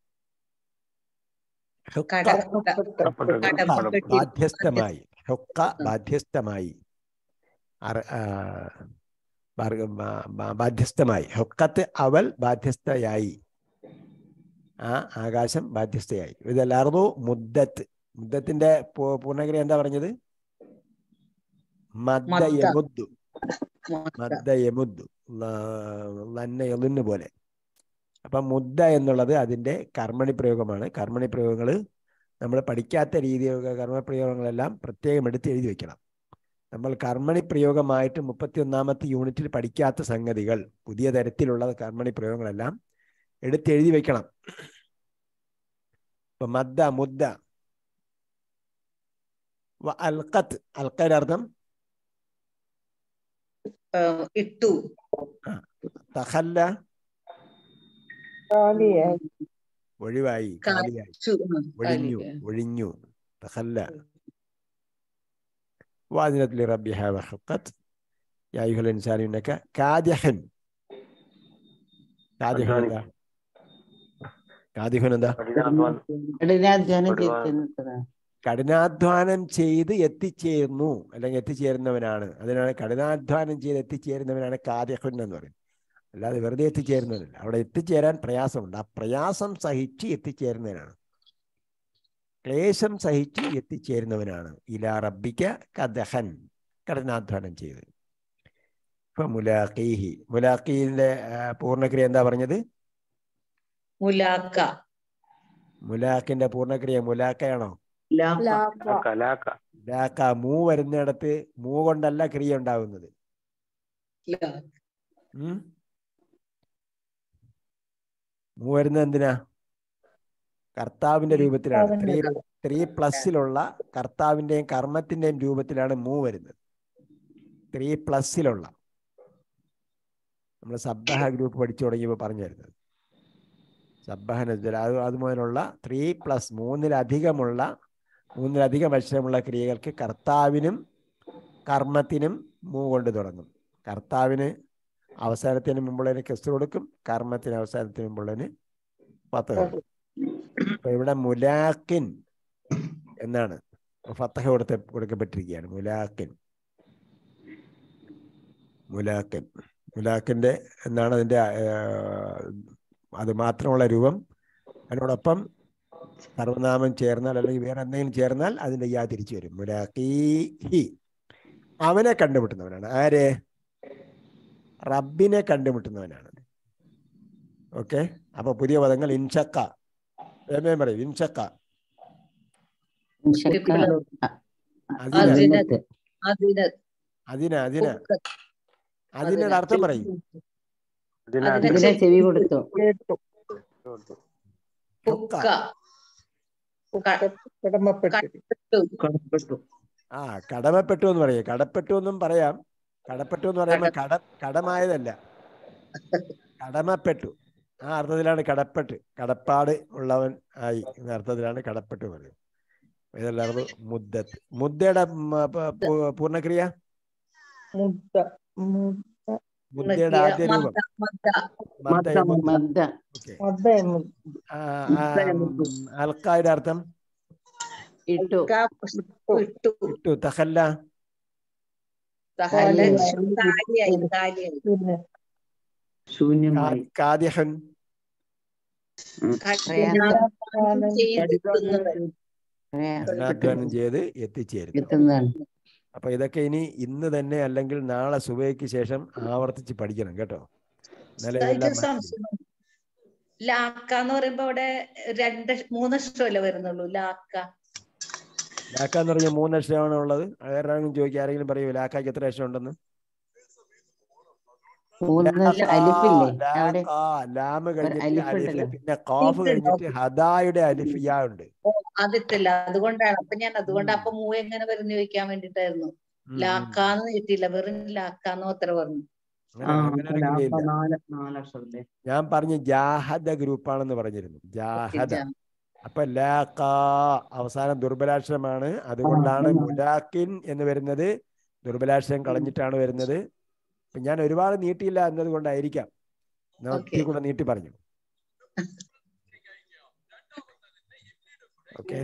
ഹുക്ക കടപ്പെട്ടു ബാധ്യസ്ഥമായി ഹുക്ക ബാധ്യസ്ഥമായി അറ- ആ, ബാർ- ബാ- ബാ- ബാധ്യസ്ഥമായി ഹുക്കത്ത് അവൾ ബാധ്യസ്ഥയായി ആ ആകാശം ബാധ്യസ്ഥയായി ഇതല്ലാർന്നു മുദ്ദത്ത് മുദ്ദത്തിന്റെ പൂ- പൂർണ്ണക്രിയ എന്താ പറഞ്ഞത് മദ്ദ മദ്ദ. യമുദ്ദു മദ്ദ യമുദ്ദു ലന്ന യലുന്ന് പോലെ അപ്പം മുദ്ദ എന്നുള്ളത് അതിൻ്റെ കർമ്മണി പ്രയോഗമാണ് കർമ്മണി പ്രയോഗങ്ങൾ നമ്മൾ പഠിക്കാത്ത രീതിയിലുള്ള കർമ്മപ്രയോഗങ്ങളെല്ലാം പ്രത്യേകം എടുത്ത് എഴുതി വെക്കണം നമ്മൾ കർമ്മണി പ്രയോഗമായിട്ട് മുപ്പത്തി ഒന്നാമത്തെ യൂണിറ്റിൽ പഠിക്കാത്ത സംഗതികൾ പുതിയ തരത്തിലുള്ള കർമ്മണി പ്രയോഗങ്ങളെല്ലാം എടുത്ത് എഴുതി വെക്കണം ഇപ്പൊ മദ്ദ മുദ്ദ വ അൽക്കത്ത് അൽക്കയുടെ അർത്ഥം ആ, ഇട്ടു തഹല്ല ഒഴിവായി കാലിയായി ചു ആ, ഒഴിഞ്ഞു കാലി. ഒഴിഞ്ഞു തഖല്ല وأذنت لربها وحقت يا أيها الإنسان إنك كادح كادح എന്താ കാദിഹൻ എന്താ കഠിനാധ്വാനം ചെയ്തിരുന്നത് കഠിനാധ്വാനം ചെയ്ത് എത്തിച്ചേർന്നു അല്ലെങ്കിൽ എത്തിച്ചേരുന്നവനാണ് അതിനാണ് കഠിനാധ്വാനം ചെയ്ത് എത്തിച്ചേരുന്നവനാണ് കാദിഹൻ എന്ന് പറയുന്നത് അല്ലാതെ വെറുതെ എത്തിച്ചേരുന്നവനല്ല അവിടെ എത്തിച്ചേരാൻ പ്രയാസമുണ്ട് ആ പ്രയാസം സഹിച്ച് എത്തിച്ചേരുന്നവനാണ് ക്ലേശം സഹിച്ച് എത്തിച്ചേരുന്നവനാണ് ഇലാ റബ്ബിക്ക കദഹൻ കഠിനാധ്വാനം ചെയ്ത് ഇപ്പൊ മുലാഖീഹി മുലാഖീന്റെ പൂർണ്ണക്രിയ എന്താ പറഞ്ഞത് മുലാക്ക മുലാഖിന്റെ പൂർണ്ണക്രിയ മുലാക്കയാണോ ലാക്ക ലാക്ക മൂ വരുന്നിടത്ത് മൂ കൊണ്ടല്ല ക്രിയ ഉണ്ടാകുന്നത് ലാ. ഉം? മൂ വരുന്നത് എന്തിനാ കർത്താവിന്റെ രൂപത്തിലാണ് ത്രീ ത്രീ പ്ലസ്സിലുള്ള കർത്താവിന്റെയും കർമ്മത്തിന്റെയും രൂപത്തിലാണ് മൂ വരുന്നത് ത്രീ പ്ലസ്സിലുള്ള നമ്മൾ സബ്ബഹ ഗ്രൂപ്പ് പഠിച്ചു തുടങ്ങിയപ്പോൾ പറഞ്ഞു തരുന്നത് സബ്ബഹ നസ്ബൽ അത് അതുമുതലുള്ള ത്രീ പ്ലസ് മൂന്നിലധികമുള്ള മൂന്നിലധികം അക്ഷരമുള്ള ക്രിയകൾക്ക് കർത്താവിനും കർമ്മത്തിനും മൂ കൊണ്ട് തുടങ്ങും കർത്താവിന് അവസാനത്തിന് മുമ്പുള്ളതിന് കെസ് കൊടുക്കും കർമ്മത്തിന് അവസാനത്തിന് മുമ്പുള്ളതിന് പത്ത് കൊടുക്കും അപ്പൊ ഇവിടെ മുലാക്കിൻ എന്നാണ് ഫത്തഹ കൊടുത്ത കൊടുക്കപ്പെട്ടിരിക്കുകയാണ് മുലാക്കിൻ മുലാക്കിൻ മുലാക്കിന്റെ എന്നാണ് അതിന്റെ അത് മാത്രമുള്ള രൂപം അതിനോടൊപ്പം സർവനാമം ചേർന്നാൽ അല്ലെങ്കിൽ വേറെ എന്തെങ്കിലും ചേർന്നാൽ അതിന്റെ യാ തിരിച്ചു വരും മുലാഖി ഹി അവനെ കണ്ടുമുട്ടുന്നവനാണ് ആര് റബ്ബിനെ കണ്ടുമുട്ടുന്നവനാണ് ഓക്കെ അപ്പൊ പുതിയ പദങ്ങൾ ഇൻഷക്ക വേമേം പറയും ഇൻഷക്ക അതിന അതിനകത്ത് അതിന് അതിന അതിന അതിനൊരു അർത്ഥം പറയും അതിനെ ചെവി കൊടുത്തു ഹുക്ക കടമപ്പെട്ടു കടപ്പെട്ടു ആ കടമപ്പെട്ടു എന്ന് പറയും കടപ്പെട്ടു എന്നും പറയാം കടപ്പെട്ടു എന്ന് പറയുമ്പോൾ കട കടമായതല്ല കടമപ്പെട്ടു ആ അർത്ഥത്തിലാണ് കടപ്പെട്ട് കടപ്പാട് ഉള്ളവൻ ആയി എന്ന അർത്ഥത്തിലാണ് കടപ്പെട്ടു പറയുന്നത് ഇതല്ലാതെ മുദ്ദത്ത് മുദ്ദയുടെ മ, പ- പൂ- പൂർണ്ണക്രിയ മുദ്ദ മുദ്ദ മുദ്ദയുടെ ആദ്യ രൂപം മദ്ദ മദ്ദ എന്ന- മദ്ദ ഓക്കേ. മദ്ദ എന്നു ആ, ആ, അൽക്കായുടെ അർത്ഥം ഇട്ടു ഇട്ടു ഇട്ടു തഹല്ല സഹല കാലിയായി. കാലിയായി കാലിയായി പിന്നെ ശൂന്യമായി കാദിഹൻ കഠിനാധ്വാനം ചെയ്തെത്തുന്നവൻ. കഠിനാധ്വാനം ചെയ്ത് എത്തിച്ചേരുന്നു എത്തുന്നതാണ് അപ്പൊ ഇതൊക്കെ ഇനി ഇന്ന് തന്നെ അല്ലെങ്കിൽ നാളെ സുബൈക്ക് ശേഷം ആവർത്തിച്ച് പഠിക്കണം കേട്ടോ എന്നാലേ എനിക്ക് ഇതെല്ലാം സംശയം ലാക്ക എന്ന് പറയുമ്പോ അവിടെ രണ്ട് മൂന്ന് അക്ഷരമല്ലേ വരുന്നുള്ളൂ ലാക്ക ലാക്ക എന്ന് പറഞ്ഞ മൂന്ന് അക്ഷരമാണ് ഉള്ളത് വേറെ ആരെങ്കിലും ചോദിക്കുക ആരെങ്കിലും പറയൂ ലാക്കാക്ക് എത്ര അക്ഷരം ഉണ്ടെന്ന് മൂന്ന് അലിഫില്ലേ അവിടെ ലാക്ക, ലാമ് കഴിഞ്ഞിട്ട് അലിഫ് അലിഫ് ഉണ്ടല്ലോ. പിന്നെ കോഫ് കഴിഞ്ഞിട്ട് ഹദായുടെ അലിഫ് യാ ഉണ്ട് ഓ അതിട്ടില്ല അതുകൊണ്ടാണ് അപ്പൊ ഞാൻ അതുകൊണ്ട് അപ്പൊ മൂ എങ്ങനെ വരുന്ന ചോദിക്കാൻ വേണ്ടിട്ടായിരുന്നു ഉം, ഉം. ലാക്കാന്ന് കിട്ടിയില്ല വെറും ലാക്കാന്ന് അത്ര പറഞ്ഞു അങ്ങനെ- അങ്ങനെ ഒരു ക്രിയയില്ല. ഞാൻ പറഞ്ഞു ജാഹദ ഗ്രൂപ്പാണെന്ന് പറഞ്ഞിരുന്നു ജാഹദ അപ്പൊ ലാക്ക അവസാനം ദുർബലാക്ഷരമാണ് അതുകൊണ്ടാണ് മുലാക്കിൻ എന്ന് വരുന്നത് ദുർബലാക്ഷരം കളഞ്ഞിട്ടാണ് വരുന്നത് അപ്പൊ ഞാൻ ഒരുപാട് നീട്ടിയില്ല എന്നത് കൊണ്ടായിരിക്കാം ഞാൻ ഒത്തിരി Okay. കൂടെ നീട്ടി പറഞ്ഞു ഓക്കെ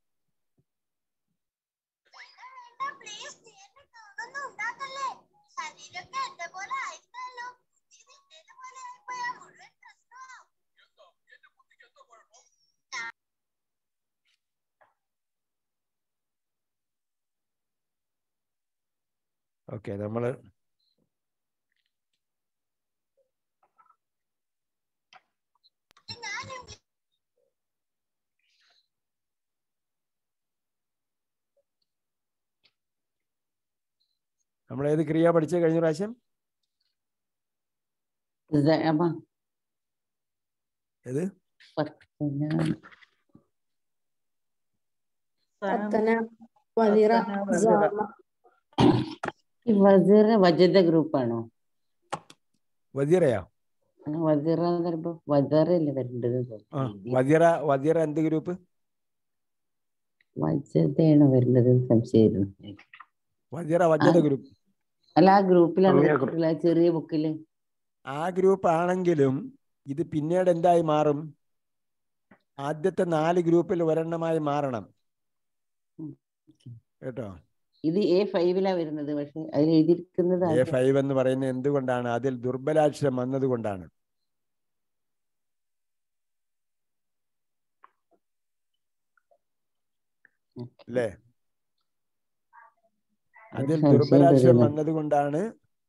ശരീരമൊക്കെ എന്റെ പോലെ ആയിരുന്നല്ലോ ഇത് എന്റെ പോലെ ആയിപ്പോയാ മുഴുവൻ പ്രശ്നമാവും ഓക്കെ നമ്മള് നമ്മൾ ഏത് ക്രിയ പഠിച്ച കഴിഞ്ഞ പ്രാവശ്യം സഅമ. ഏത് ഫത്തന വദിറ സാമ ഈ വസീറ വജദ ഗ്രൂപ്പാണോ വസീറയോ വസീറ എന്ന് പറയുമ്പോ വസറല്ലേ വരേണ്ടത് ആ വസീറ വസീറ എന്ത് ഗ്രൂപ്പ് വജദയാണ് വരേണ്ടത് സംശയമായിരുന്നു വസീറ വജദ ആ. ഗ്രൂപ്പ് അല്ല ആ ഗ്രൂപ്പിലാണ് ചെറിയ വെച്ചിട്ടുള്ള ആ ചെറിയ ബുക്കില് ആ ഗ്രൂപ്പ് ആണെങ്കിലും ഇത് പിന്നീട് എന്തായി മാറും ആദ്യത്തെ നാല് ഗ്രൂപ്പിൽ ഒരെണ്ണമായി മാറണം ഉം. കേട്ടോ ഇത് എ ഫൈവിലാ വരുന്നത് പക്ഷെ അതിൽ എഴുതിയിരിക്കുന്നത് എ ഫൈവ് എന്ന് പറയുന്നത് എന്തുകൊണ്ടാണ് അതിൽ ദുർബലാക്ഷരം വന്നതുകൊണ്ടാണ് അല്ലേ അതിൽ സംശയം ദുർബലാക്ഷരം വരുന്നു. വന്നതുകൊണ്ടാണ്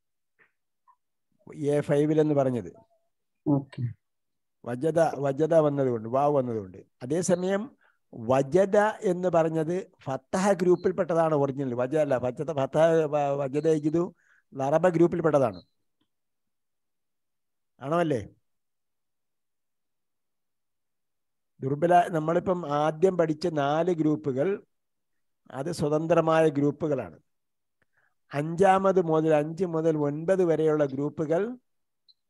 എ ഫൈവിൽ എന്ന് പറഞ്ഞത് ഓക്കെ വജദ വജദ വന്നതുകൊണ്ട് വാവ് വന്നതുകൊണ്ട് അതേസമയം വജദ എന്ന് പറഞ്ഞത് ഫത്തഹ ഗ്രൂപ്പിൽപ്പെട്ടതാണ് ഒറിജിനൽ വജ അല്ല വജദ ഫത്തഹ വ- വജദ ഇജിദു ലറബ ഗ്രൂപ്പിൽപ്പെട്ടതാണ് ആണോ അല്ലേ ദുർബല നമ്മളിപ്പം ആദ്യം പഠിച്ച നാല് ഗ്രൂപ്പുകൾ അത് സ്വതന്ത്രമായ ഗ്രൂപ്പുകളാണ് അഞ്ചാമത് മുതൽ അഞ്ച് മുതൽ ഒൻപത് വരെയുള്ള ഗ്രൂപ്പുകൾ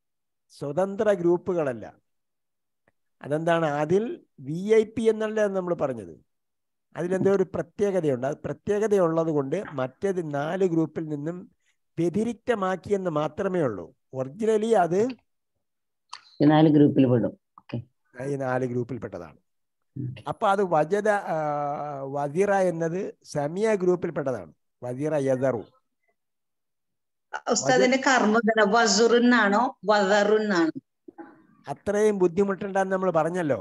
സ്വതന്ത്ര ഗ്രൂപ്പുകളല്ല അതെന്താണ് അതിൽ വി ഐ പി എന്നല്ല നമ്മൾ പറഞ്ഞത് അതിലെന്തോ ഒരു പ്രത്യേകതയുണ്ട് അത് പ്രത്യേകതയുള്ളത് കൊണ്ട് മറ്റേത് നാല് ഗ്രൂപ്പിൽ നിന്നും വ്യതിരിക്തമാക്കിയെന്ന് മാത്രമേ ഉള്ളൂ ഒറിജിനലി അത് ഈ നാല് ഗ്രൂപ്പിൽ പെടും ഈ നാല് ഗ്രൂപ്പിൽപ്പെട്ടതാണ് Okay. അപ്പൊ അത് വജദ ആ, വദിറ എന്നത് സമിയ ഗ്രൂപ്പിൽപ്പെട്ടതാണ് വദിറ യദറു ഉസ്താദിന്റെ കർമ്മ വസുറുന്നാണോ വദറുന്നാണോ അത്രയും ബുദ്ധിമുട്ടുണ്ടെന്ന് നമ്മൾ പറഞ്ഞല്ലോ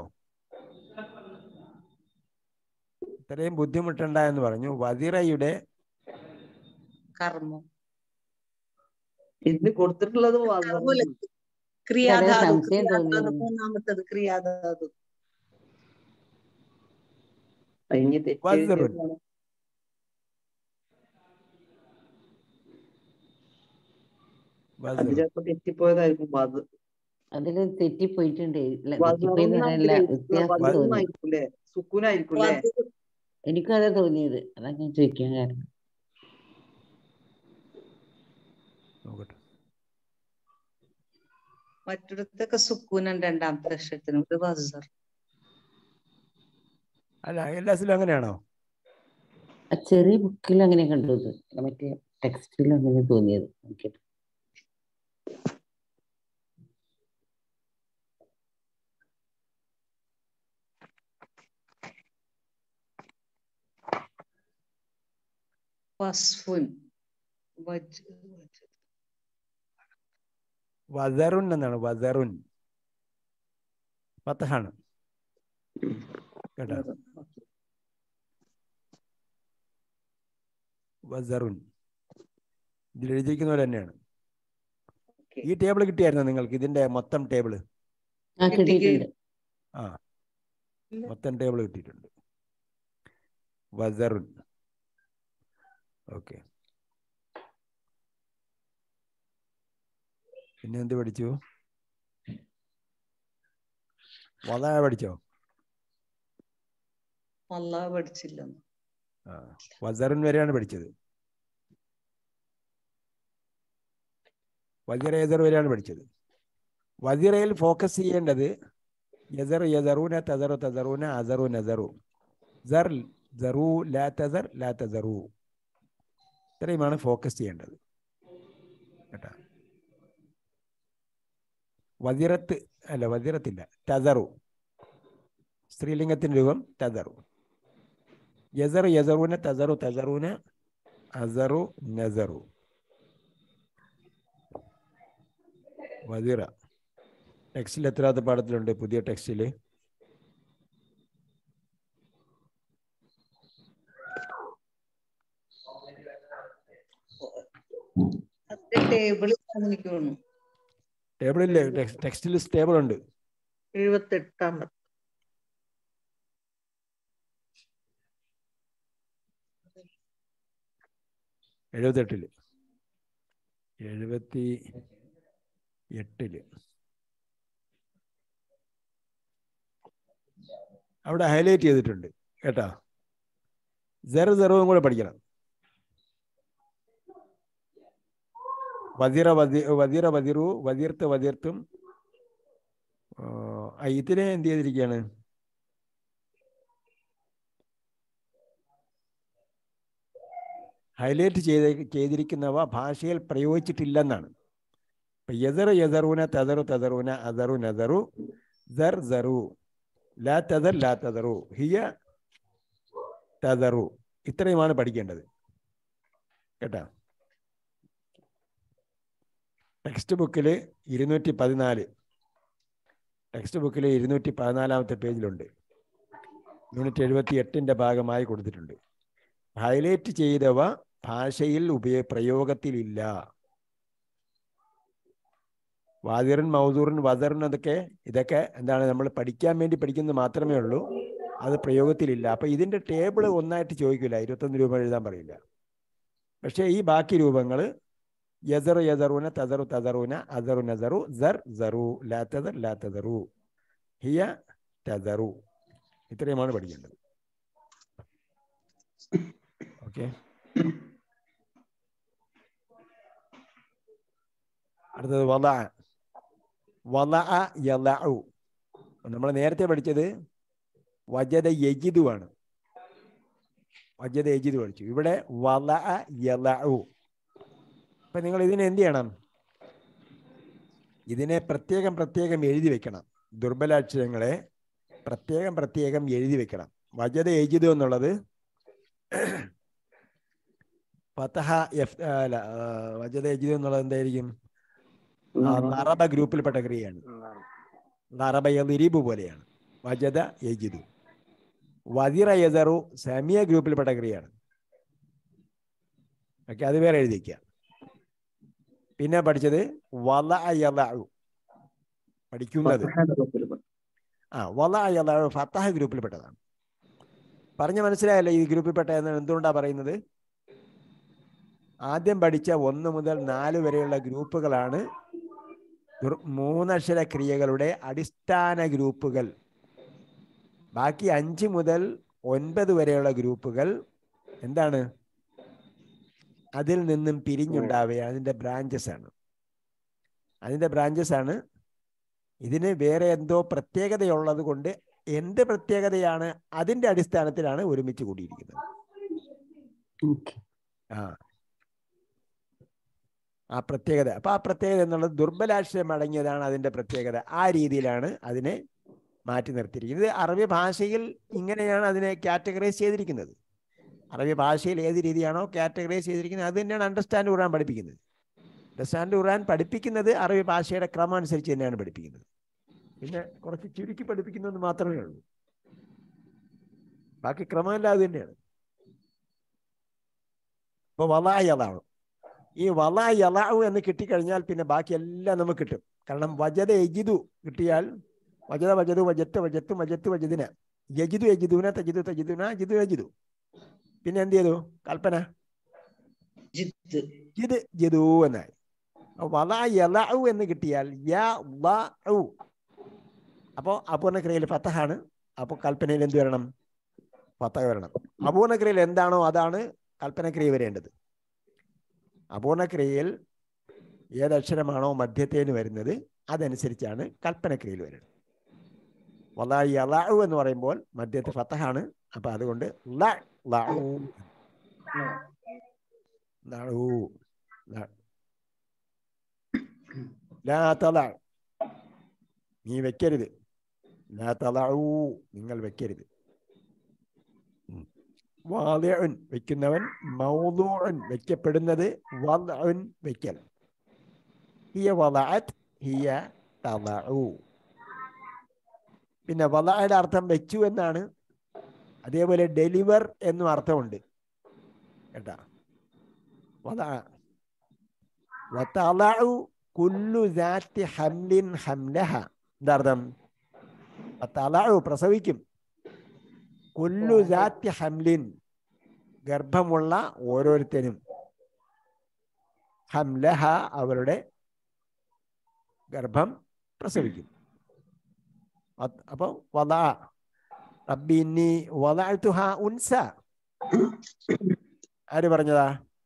ഇത്രയും ബുദ്ധിമുട്ടുണ്ട എന്ന് പറഞ്ഞു വദിറയുടെ കർമ്മം ഇതിന് കൊടുത്തിട്ടുള്ളത് വധ- കർമ്മൂല. ക്രിയാധാതു സംശയം ക്രിയാധാതു തോന്നിയിരുന്നു. മൂന്നാമത്തത് ക്രിയാധാതു അതിന് തെറ്റ് വസ്റുൻ. എഴുതിയതാണ്. അത് വദിറ. ചിലപ്പോ തെറ്റിപ്പോയതായിരിക്കും വധ അതിൽ തെറ്റിപ്പോയിട്ടുണ്ട് ഇല്ല, വധറുൻ തെറ്റിപ്പോയി എന്ന് പറയാനില്ല വ്യത്യാസം തോന്നി വധറുന്നായിരിക്കൂലേ സുക്കൂനായിരിക്കൂലേ വധു- എനിക്കും അതാ തോന്നിയത് അതാ ഞാൻ ചോദിക്കാൻ കാരണം നോക്കട്ടെ മറ്റിടത്തൊക്കെ സുക്കൂനുണ്ട് രണ്ടാമത്തെ അക്ഷരത്തിന് ഒരു വസർ അല്ല എല്ലാത്തിലും അങ്ങനെയാണോ ആ ചെറിയ ബുക്കിൽ അങ്ങനെ കണ്ടത് മറ്റേ ടെക്സ്റ്റിൽ അങ്ങനെ തോന്നിയത് എനിക്ക് വസ്ഫുൻ വജ് വജ് വദറുൻ എന്നാണ് വദറുൻ പത്തഹാണ് കേട്ടോ വസറുൻ ഇതിൽ എഴുതിയിരിക്കുന്ന പോലെ തന്നെയാണ് Okay. ഈ ടേബിൾ കിട്ടിയായിരുന്നോ നിങ്ങൾക്ക് ഇതിന്റെ മൊത്തം ടേബിൾ ആ കിട്ടിയിട്ടുണ്ട് ആ മൊത്തം ടേബിൾ കിട്ടിയിട്ടുണ്ട് വസറുൻ ഓക്കെ പിന്നെ എന്ത് പഠിച്ചു വല പഠിച്ചോ അള്ളാഹ് പഠിച്ചില്ലെന്ന് ആ വസറുൻ വരെയാണ് പഠിച്ചത് വജിറ യസർ വരെയാണ് പഠിച്ചത് വജിറയിൽ ഫോക്കസ് ചെയ്യേണ്ടത് യസർ യസറൂന തസറു തസറൂന അസറു നസറു സർ സറു ലാ തസർ ലാ തസറു ഇത്രയുമാണ് ഫോക്കസ് ചെയ്യേണ്ടത് കേട്ടാ വതിറത്ത് അല്ല വതിറത്തില്ല തസറു സ്ത്രീലിംഗത്തിന്റെ രൂപം തസറു യസർ യസറൂന തസറു തസറൂന അസറു നസറു വതിറ ടെക്സ്റ്റിൽ എത്രാമത്തെ പാഠത്തിലുണ്ട് പുതിയ ടെക്സ്റ്റില് അതിന്റെ ടേബിളിൽ എനിക്ക് തോന്നുന്നു ടേബിളില്ലേ ടെക്സ്റ്റിൽ ടേബിൾ ഉണ്ട് എഴുപത്തെട്ടാമത്തെ എഴുപത്തെട്ടില് എഴുപത്തി എട്ടില് അവിടെ ഹൈലൈറ്റ് ചെയ്തിട്ടുണ്ട് കേട്ടാ സെറു സെറുവും കൂടെ പഠിക്കണം വതിറ വതി വതിറ വതിറു വതിർത്ത് വതിർത്തും ആ, ഇതിനെ എന്ത് ചെയ്തിരിക്കുകയാണ് ഹൈലൈറ്റ് ചെയ്ത് ചെയ്തിരിക്കുന്നവ ഭാഷയിൽ പ്രയോഗിച്ചിട്ടില്ലെന്നാണ് ഇപ്പൊ യസറു യസറൂന തതറു തതറൂന അദറു നദറു ദർ ദറു ലാ തദർ ലാ തദറു ഹിയ തദറു ഇത്രയുമാണ് പഠിക്കേണ്ടത് കേട്ടാ ടെക്സ്റ്റ് ബുക്കിൽ ഇരുന്നൂറ്റി പതിനാല് ടെക്സ്റ്റ് ബുക്കിൽ ഇരുന്നൂറ്റി പതിനാലാമത്തെ പേജിലുണ്ട് യൂണിറ്റ് എഴുപത്തി എട്ടിൻ്റെ ഭാഗമായി കൊടുത്തിട്ടുണ്ട് ഹൈലൈറ്റ് ചെയ്തവ ഭാഷയിൽ ഉപയോ പ്രയോഗത്തിലില്ല വാതിറൻ മൗദൂറിൻ വദറിൻ അതൊക്കെ ഇതൊക്കെ എന്താണ് നമ്മൾ പഠിക്കാൻ വേണ്ടി പഠിക്കുന്നത് മാത്രമേ ഉള്ളൂ അത് പ്രയോഗത്തിലില്ല അപ്പൊ ഇതിന്റെ ടേബിൾ ഒന്നായിട്ട് ചോദിക്കില്ല ഇരുപത്തൊന്ന് രൂപ എഴുതാൻ പറയില്ല പക്ഷേ ഈ ബാക്കി രൂപങ്ങൾ യസറു യസറൂന തസറു തസറൂന അസറു നസറു സർ സറു ലാ തസർ ലാ തസറു ഹിയ തസറു ഇത്രയുമാണ് പഠിക്കേണ്ടത് ഓക്കെ അടുത്തത് വദ വല യലഉ നമ്മൾ നേരത്തെ പഠിച്ചത് വജദ യജിദു ആണ് വജദ യജിദു പഠിച്ചു ഇവിടെ വല യലഉ അപ്പൊ നിങ്ങൾ ഇതിനെ എന്ത് ചെയ്യണം ഇതിനെ പ്രത്യേകം പ്രത്യേകം എഴുതി വെക്കണം ദുർബലാക്ഷരങ്ങളെ പ്രത്യേകം പ്രത്യേകം എഴുതി വെക്കണം വജദ യജിദു എന്നുള്ളത് ഫതഹ എഫ് അല്ല ആ, വജദ യജിദു എന്നുള്ളത് എന്തായിരിക്കും ആ, നറബ ഗ്രൂപ്പിൽപ്പെട്ട ക്രിയയാണ് നറബ യദിരിബു പോലെയാണ് വജദ യജിദു വദിറ യദറു സമിയ ഗ്രൂപ്പിൽപ്പെട്ട ക്രിയയാണ് ഓക്കെ അത് വേറെ എഴുതി വയ്ക്കുക പിന്നെ പഠിച്ചത് വല യലഉ പഠിക്കുന്നത് ആ വല യലഉ ഫത്തഹ ഗ്രൂപ്പിൽപ്പെട്ടതാണ് പറഞ്ഞ മനസ്സിലായല്ലോ ഈ ഗ്രൂപ്പിൽപ്പെട്ട എന്ന് എന്തുകൊണ്ടാണ് പറയുന്നത് ആദ്യം പഠിച്ച ഒന്ന് മുതൽ നാല് വരെയുള്ള ഗ്രൂപ്പുകളാണ് ദുർ- മൂന്നക്ഷര ക്രിയകളുടെ അടിസ്ഥാന ഗ്രൂപ്പുകൾ ബാക്കി അഞ്ച് മുതൽ ഒൻപത് വരെയുള്ള ഗ്രൂപ്പുകൾ എന്താണ് അതിൽ നിന്നും പിരിഞ്ഞുണ്ടാവുക അതിൻ്റെ ബ്രാഞ്ചസ് ആണ് അതിൻ്റെ ബ്രാഞ്ചസ് ആണ് ഇതിന് വേറെ എന്തോ പ്രത്യേകതയുള്ളത് കൊണ്ട് എന്ത് പ്രത്യേകതയാണ് അതിൻ്റെ അടിസ്ഥാനത്തിലാണ് ഒരുമിച്ച് കൂടിയിരിക്കുന്നത് ഓക്കെ ആ ആ പ്രത്യേകത അപ്പൊ ആ പ്രത്യേകത എന്നുള്ളത് ദുർബലാക്ഷരം അടങ്ങിയതാണ് അതിന്റെ പ്രത്യേകത ആ രീതിയിലാണ് അതിനെ മാറ്റി നിർത്തിയിരിക്കുന്നത് ഇത് അറബി ഭാഷയിൽ ഇങ്ങനെയാണ് അതിനെ കാറ്റഗറൈസ് ചെയ്തിരിക്കുന്നത് അറബി ഭാഷയിൽ ഏത് രീതിയാണോ കാറ്റഗറൈസ് ചെയ്തിരിക്കുന്നത് അത് തന്നെയാണ് അണ്ടർസ്റ്റാൻഡ് ഖുറാൻ പഠിപ്പിക്കുന്നത് അണ്ടർസ്റ്റാൻഡ് ഖുറാൻ പഠിപ്പിക്കുന്നത് അറബി ഭാഷയുടെ ക്രമം അനുസരിച്ച് തന്നെയാണ് പഠിപ്പിക്കുന്നത് പിന്നെ കുറച്ച് ചുരുക്കി പഠിപ്പിക്കുന്നത് മാത്രമേ ഉള്ളൂ ബാക്കി ക്രമമെല്ലാം അത് തന്നെയാണ് അപ്പൊ വലായതാണ് ഈ വല യലാവു എന്ന് കിട്ടിക്കഴിഞ്ഞാൽ പിന്നെ ബാക്കി എല്ലാം നമുക്ക് കിട്ടും കാരണം വജത യജിദു കിട്ടിയാൽ വജത വജതു വജത്ത് വജത്ത് വജത്ത് വജദിന യജിദു യജിദുന തജിദു തജിദുന ജിദു യജിദു പിന്നെ എന്ത് ചെയ്തു കൽപ്പന ജിത്ത് ജിദ് ജിദു എന്നായി അപ്പൊ വല യലഉ എന്ന് കിട്ടിയാൽ യ ലഉ അപ്പോൾ അപൂർണക്രിയയിൽ ഫത്തഹാണ് അപ്പോൾ കൽപ്പനയിൽ എന്ത് വരണം ഫത്തഹ വരണം അപൂർണക്രിയയിൽ എന്താണോ അതാണ് കൽപ്പനക്രിയ വരേണ്ടത് അപൂർണക്രിയയിൽ ഏതക്ഷരമാണോ മധ്യത്തേന് വരുന്നത് അതനുസരിച്ചാണ് കൽപ്പനക്രിയയിൽ വരുന്നത് വലായി അലാഉ എന്ന് പറയുമ്പോൾ മധ്യത്ത് ഫത്തഹാണ് അപ്പൊ അതുകൊണ്ട് ല ലഉ ലഉ ല. ലാ തലഅ. നീ വെക്കരുത് ലാ തലഉ. നിങ്ങൾ വെക്കരുത് ഉം. വാദിഉൻ വെക്കുന്നവൻ മൗദൂഉൻ വെക്കപ്പെടുന്നത് വദ്ഉൻ വെക്കൽ ഹിയ വദഅത് ഹിയ തദഉ പിന്നെ വദഅയുടെ അർത്ഥം വെച്ചു എന്നാണ് അതേപോലെ ഡെലിവർ എന്നും അർത്ഥമുണ്ട് കേട്ടാ വദഅ വതളഉ കുല്ലു ദാത്തി ഹംലിൻ ഹംലഹ എന്താ അർത്ഥം വതളഉ പ്രസവിക്കും കുല്ലു ദാത്തി ഹംലിൻ ഗർഭമുള്ള ഓരോരുത്തരും ഹംലഹ അവരുടെ ഗർഭം പ്രസവിക്കും അത് അപ്പൊ വല റബ്ബി ഇന്നി വലഅതുഹ ഉൻസ ആര് പറഞ്ഞതാ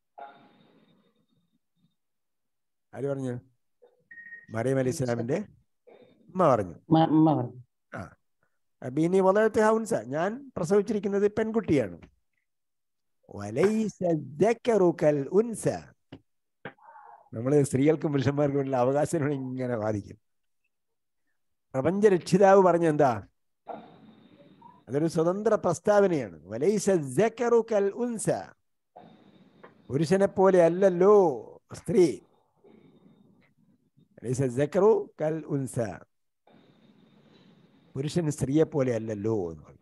ആര് പറഞ്ഞു മറിയം അലി ഇസ്ലാമിന്റെ ഉമ്മ പറഞ്ഞു മ- അമ്മ പറഞ്ഞു റബ്ബി ഇന്നി വലഅതുഹ ഉൻസ ഞാൻ പ്രസവിച്ചിരിക്കുന്നത് പെൺകുട്ടിയാണ് വലൈസ ദക്കറു കൽ ഉൻസ നമ്മൾ സ്ത്രീകൾക്കും പുരുഷന്മാർക്കും ഉള്ള അവകാശങ്ങൾ ഇങ്ങനെ വാദിക്കും പ്രപഞ്ച രക്ഷിതാവ് പറഞ്ഞ എന്താ അതൊരു സ്വതന്ത്ര പ്രസ്താവനയാണ് വലൈസ ദക്കറു കൽ ഉൻസ പുരുഷനെ പോലെ അല്ലല്ലോ സ്ത്രീ വലൈസ ദക്കറു കൽ ഉൻസ പുരുഷൻ സ്ത്രീയെ പോലെ അല്ലല്ലോ എന്ന് പറയും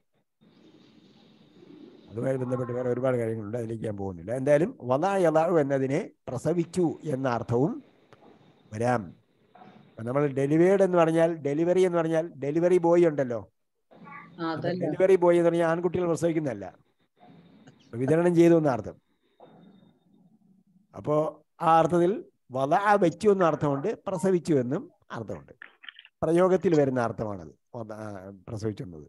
അതുമായി ബന്ധപ്പെട്ട് വേറെ ഒരുപാട് കാര്യങ്ങളുണ്ട് അതിലേക്ക് ഞാൻ പോകുന്നില്ല എന്തായാലും വലായലാവു എന്നതിനെ പ്രസവിച്ചു എന്ന അർത്ഥവും വരാം അപ്പൊ നമ്മൾ ഡെലിവേർഡ് എന്ന് പറഞ്ഞാൽ ഡെലിവറി എന്ന് പറഞ്ഞാൽ ഡെലിവറി ബോയ് ഉണ്ടല്ലോ ആ, അതല്ല ഡെലിവറി ബോയ് എന്ന് പറഞ്ഞാൽ ആൺകുട്ടികൾ പ്രസവിക്കുന്നതല്ല വിതരണം ചെയ്തു എന്ന അർത്ഥം അപ്പോ ആ അർത്ഥത്തിൽ വല വെച്ചു എന്ന അർത്ഥമുണ്ട് പ്രസവിച്ചു എന്നും അർത്ഥമുണ്ട് പ്രയോഗത്തിൽ വരുന്ന അർത്ഥമാണത് വധ- ആ, പ്രസവിച്ചു എന്നത്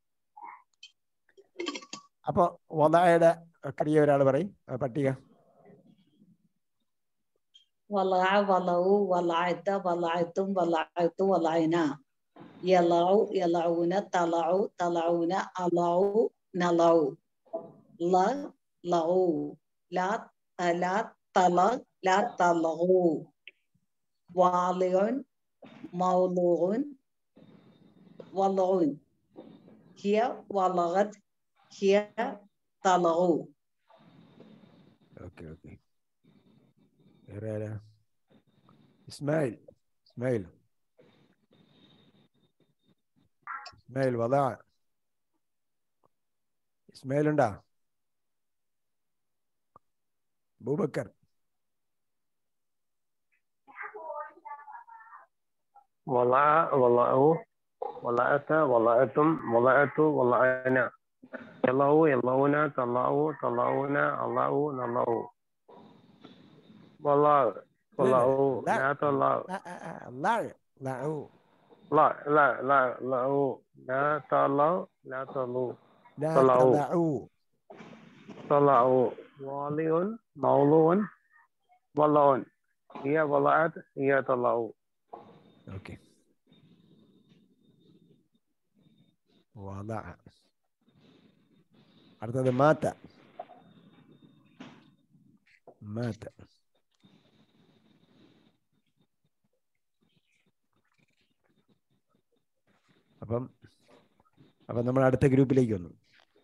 അപ്പൊ വലയുടെ ക്രിയ ഒരാൾ പറയും ആ പട്ടിക വലഅ വലഉ വലഅത വലഅതും വലഅതു വലഅന യലഉ യലഊന തലഉ തലഊന അലഉ നലഉ ല ലഉ ലാ തല തല ലാ തലഉ വാളിഉൻ മൗലൂഉൻ വലഉൻ ഹിയ വലഗത് ഹിയ തലഉ ഓക്കെ ഓക്കെ വേറെ ആരാ ഇസ്മായിൽ ഇസ്മായിൽ ഇസ്മായിൽ വദാ ഇസ്മായിൽ ഉണ്ടാ അബൂബക്കർ وضع وضعوا وضعت وضعتم وضعت وضعنا يلعوا يلعون طلعوا طلعون علعوا نلعوا والله طلعوا لا. لا طلعوا لا لا لا لا لا لا لا لا طلعوا لا طلعوا لا طلعوا. طلعوا طلعوا والي مولون ولون هي ولعت هي طلعوا اوكي وضع അടുത്തത് മാത്ത മാത്ത അപ്പം അപ്പം നമ്മൾ അടുത്ത ഗ്രൂപ്പിലേക്ക് വന്നു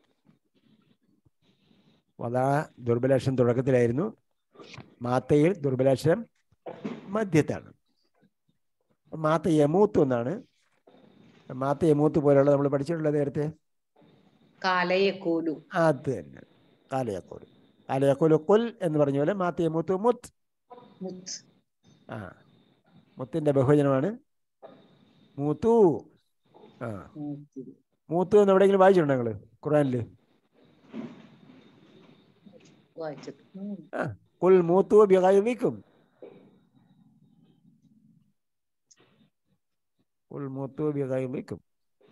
വധാ ദുർബലാക്ഷരം തുടക്കത്തിലായിരുന്നു മാത്തയിൽ ദുർബലാക്ഷരം മധ്യത്താണ് മാത്ത യമൂത്ത് എന്നാണ് മാത്ത യമൂത്ത് പോലെയുള്ള നമ്മൾ പഠിച്ചിട്ടുള്ളത് നേരത്തെ കാലയക്കൂലു അത് തന്നെ കാലയക്കോല് കാലയക്കോല് കൊൽ എന്ന് പറഞ്ഞ പോലെ മാത്ത യമൂത്ത് മുത്ത് മുത്ത് ആ മുത്തിന്റെ ബഹുവചനമാണ് മൂത്തു ആ മൂത്ത്. മൂത്തു എന്ന് എവിടെയെങ്കിലും വായിച്ചിട്ടുണ്ടോ നിങ്ങള് ഖുറാനില് വായിച്ചത് ഉം. കുൽ മൂത്തു ബിഗൈദിക്കും കുൽ മൂത്തു ബിഗൈദിക്കും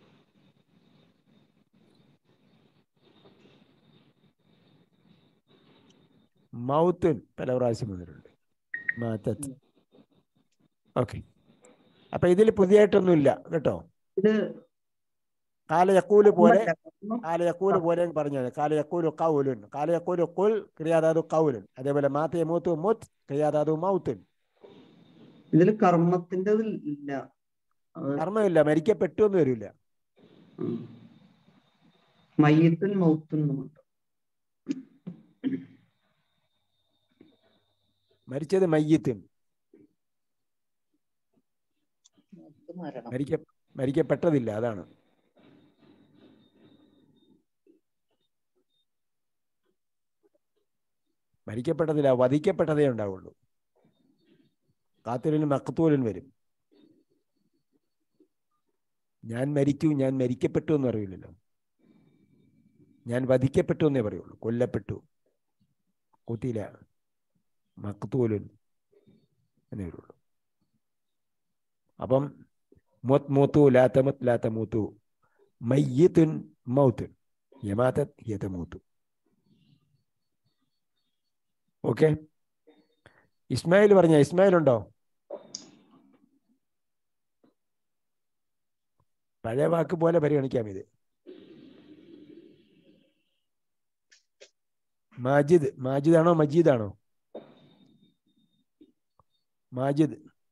മൗത്തുൻ പല പ്രാവശ്യം വന്നിട്ടുണ്ട് മാത്തത്ത് ഓക്കെ അപ്പൊ ഇതിൽ പുതിയതായിട്ടൊന്നുമില്ല കേട്ടോ ഇത് കാല യക്കൂല് പോലെ കർമ്മല്ല, കർമ്മം. കാല യക്കൂല് പോലെ പറഞ്ഞത് കാല യക്കൂല് കൗലുൻ കാല യക്കൂല് കുൽ ക്രിയാദാതു കൗലുൻ അതേപോലെ മാത്ത യമൂത്ത് മുത്ത് ക്രിയാദാതു മൗത്തുൻ ഇതില് കർമ്മത്തിന്റെ ഇല്ല അത് കർമ്മമില്ല മരിക്കപ്പെട്ടു എന്ന് വരില്ല ഉം. മയ്യത്തുൻ മൗത്തുൻ എന്നുമുണ്ട് മരിച്ചത് മയ്യത്തുൻ മൂത്ത് മരണം മരിക്ക മരിക്കപ്പെട്ടതില്ല അതാണ് മരിക്കപ്പെട്ടതില്ല വധിക്കപ്പെട്ടതേ ഉണ്ടാവുള്ളൂ കാത്തിലിന് മക്കത്തൂലിൻ വരും ഞാൻ മരിച്ചു ഞാൻ മരിക്കപ്പെട്ടു എന്ന് അറിയില്ലല്ലോ ഞാൻ വധിക്കപ്പെട്ടു എന്നേ പറയുള്ളൂ കൊല്ലപ്പെട്ടു കുത്തിയില്ല മക്കത്തൂലുൻ എന്നേ വരുള്ളൂ അപ്പം മുത്ത് മൂത്തു ലാത്തമത്ത് ലാത്തമൂത്തു മയ്യത്തുൻ മൗത്തുൻ യമാത്തത് യതമൂത്തു ഓക്കെ ഇസ്മായിൽ പറഞ്ഞ ഇസ്മായിൽ ഉണ്ടോ പഴയ വാക്ക് പോലെ പരിഗണിക്കാം ഇത് മാജിദ് മാജിദ് ആണോ മജീദ് ആണോ മാജിദ്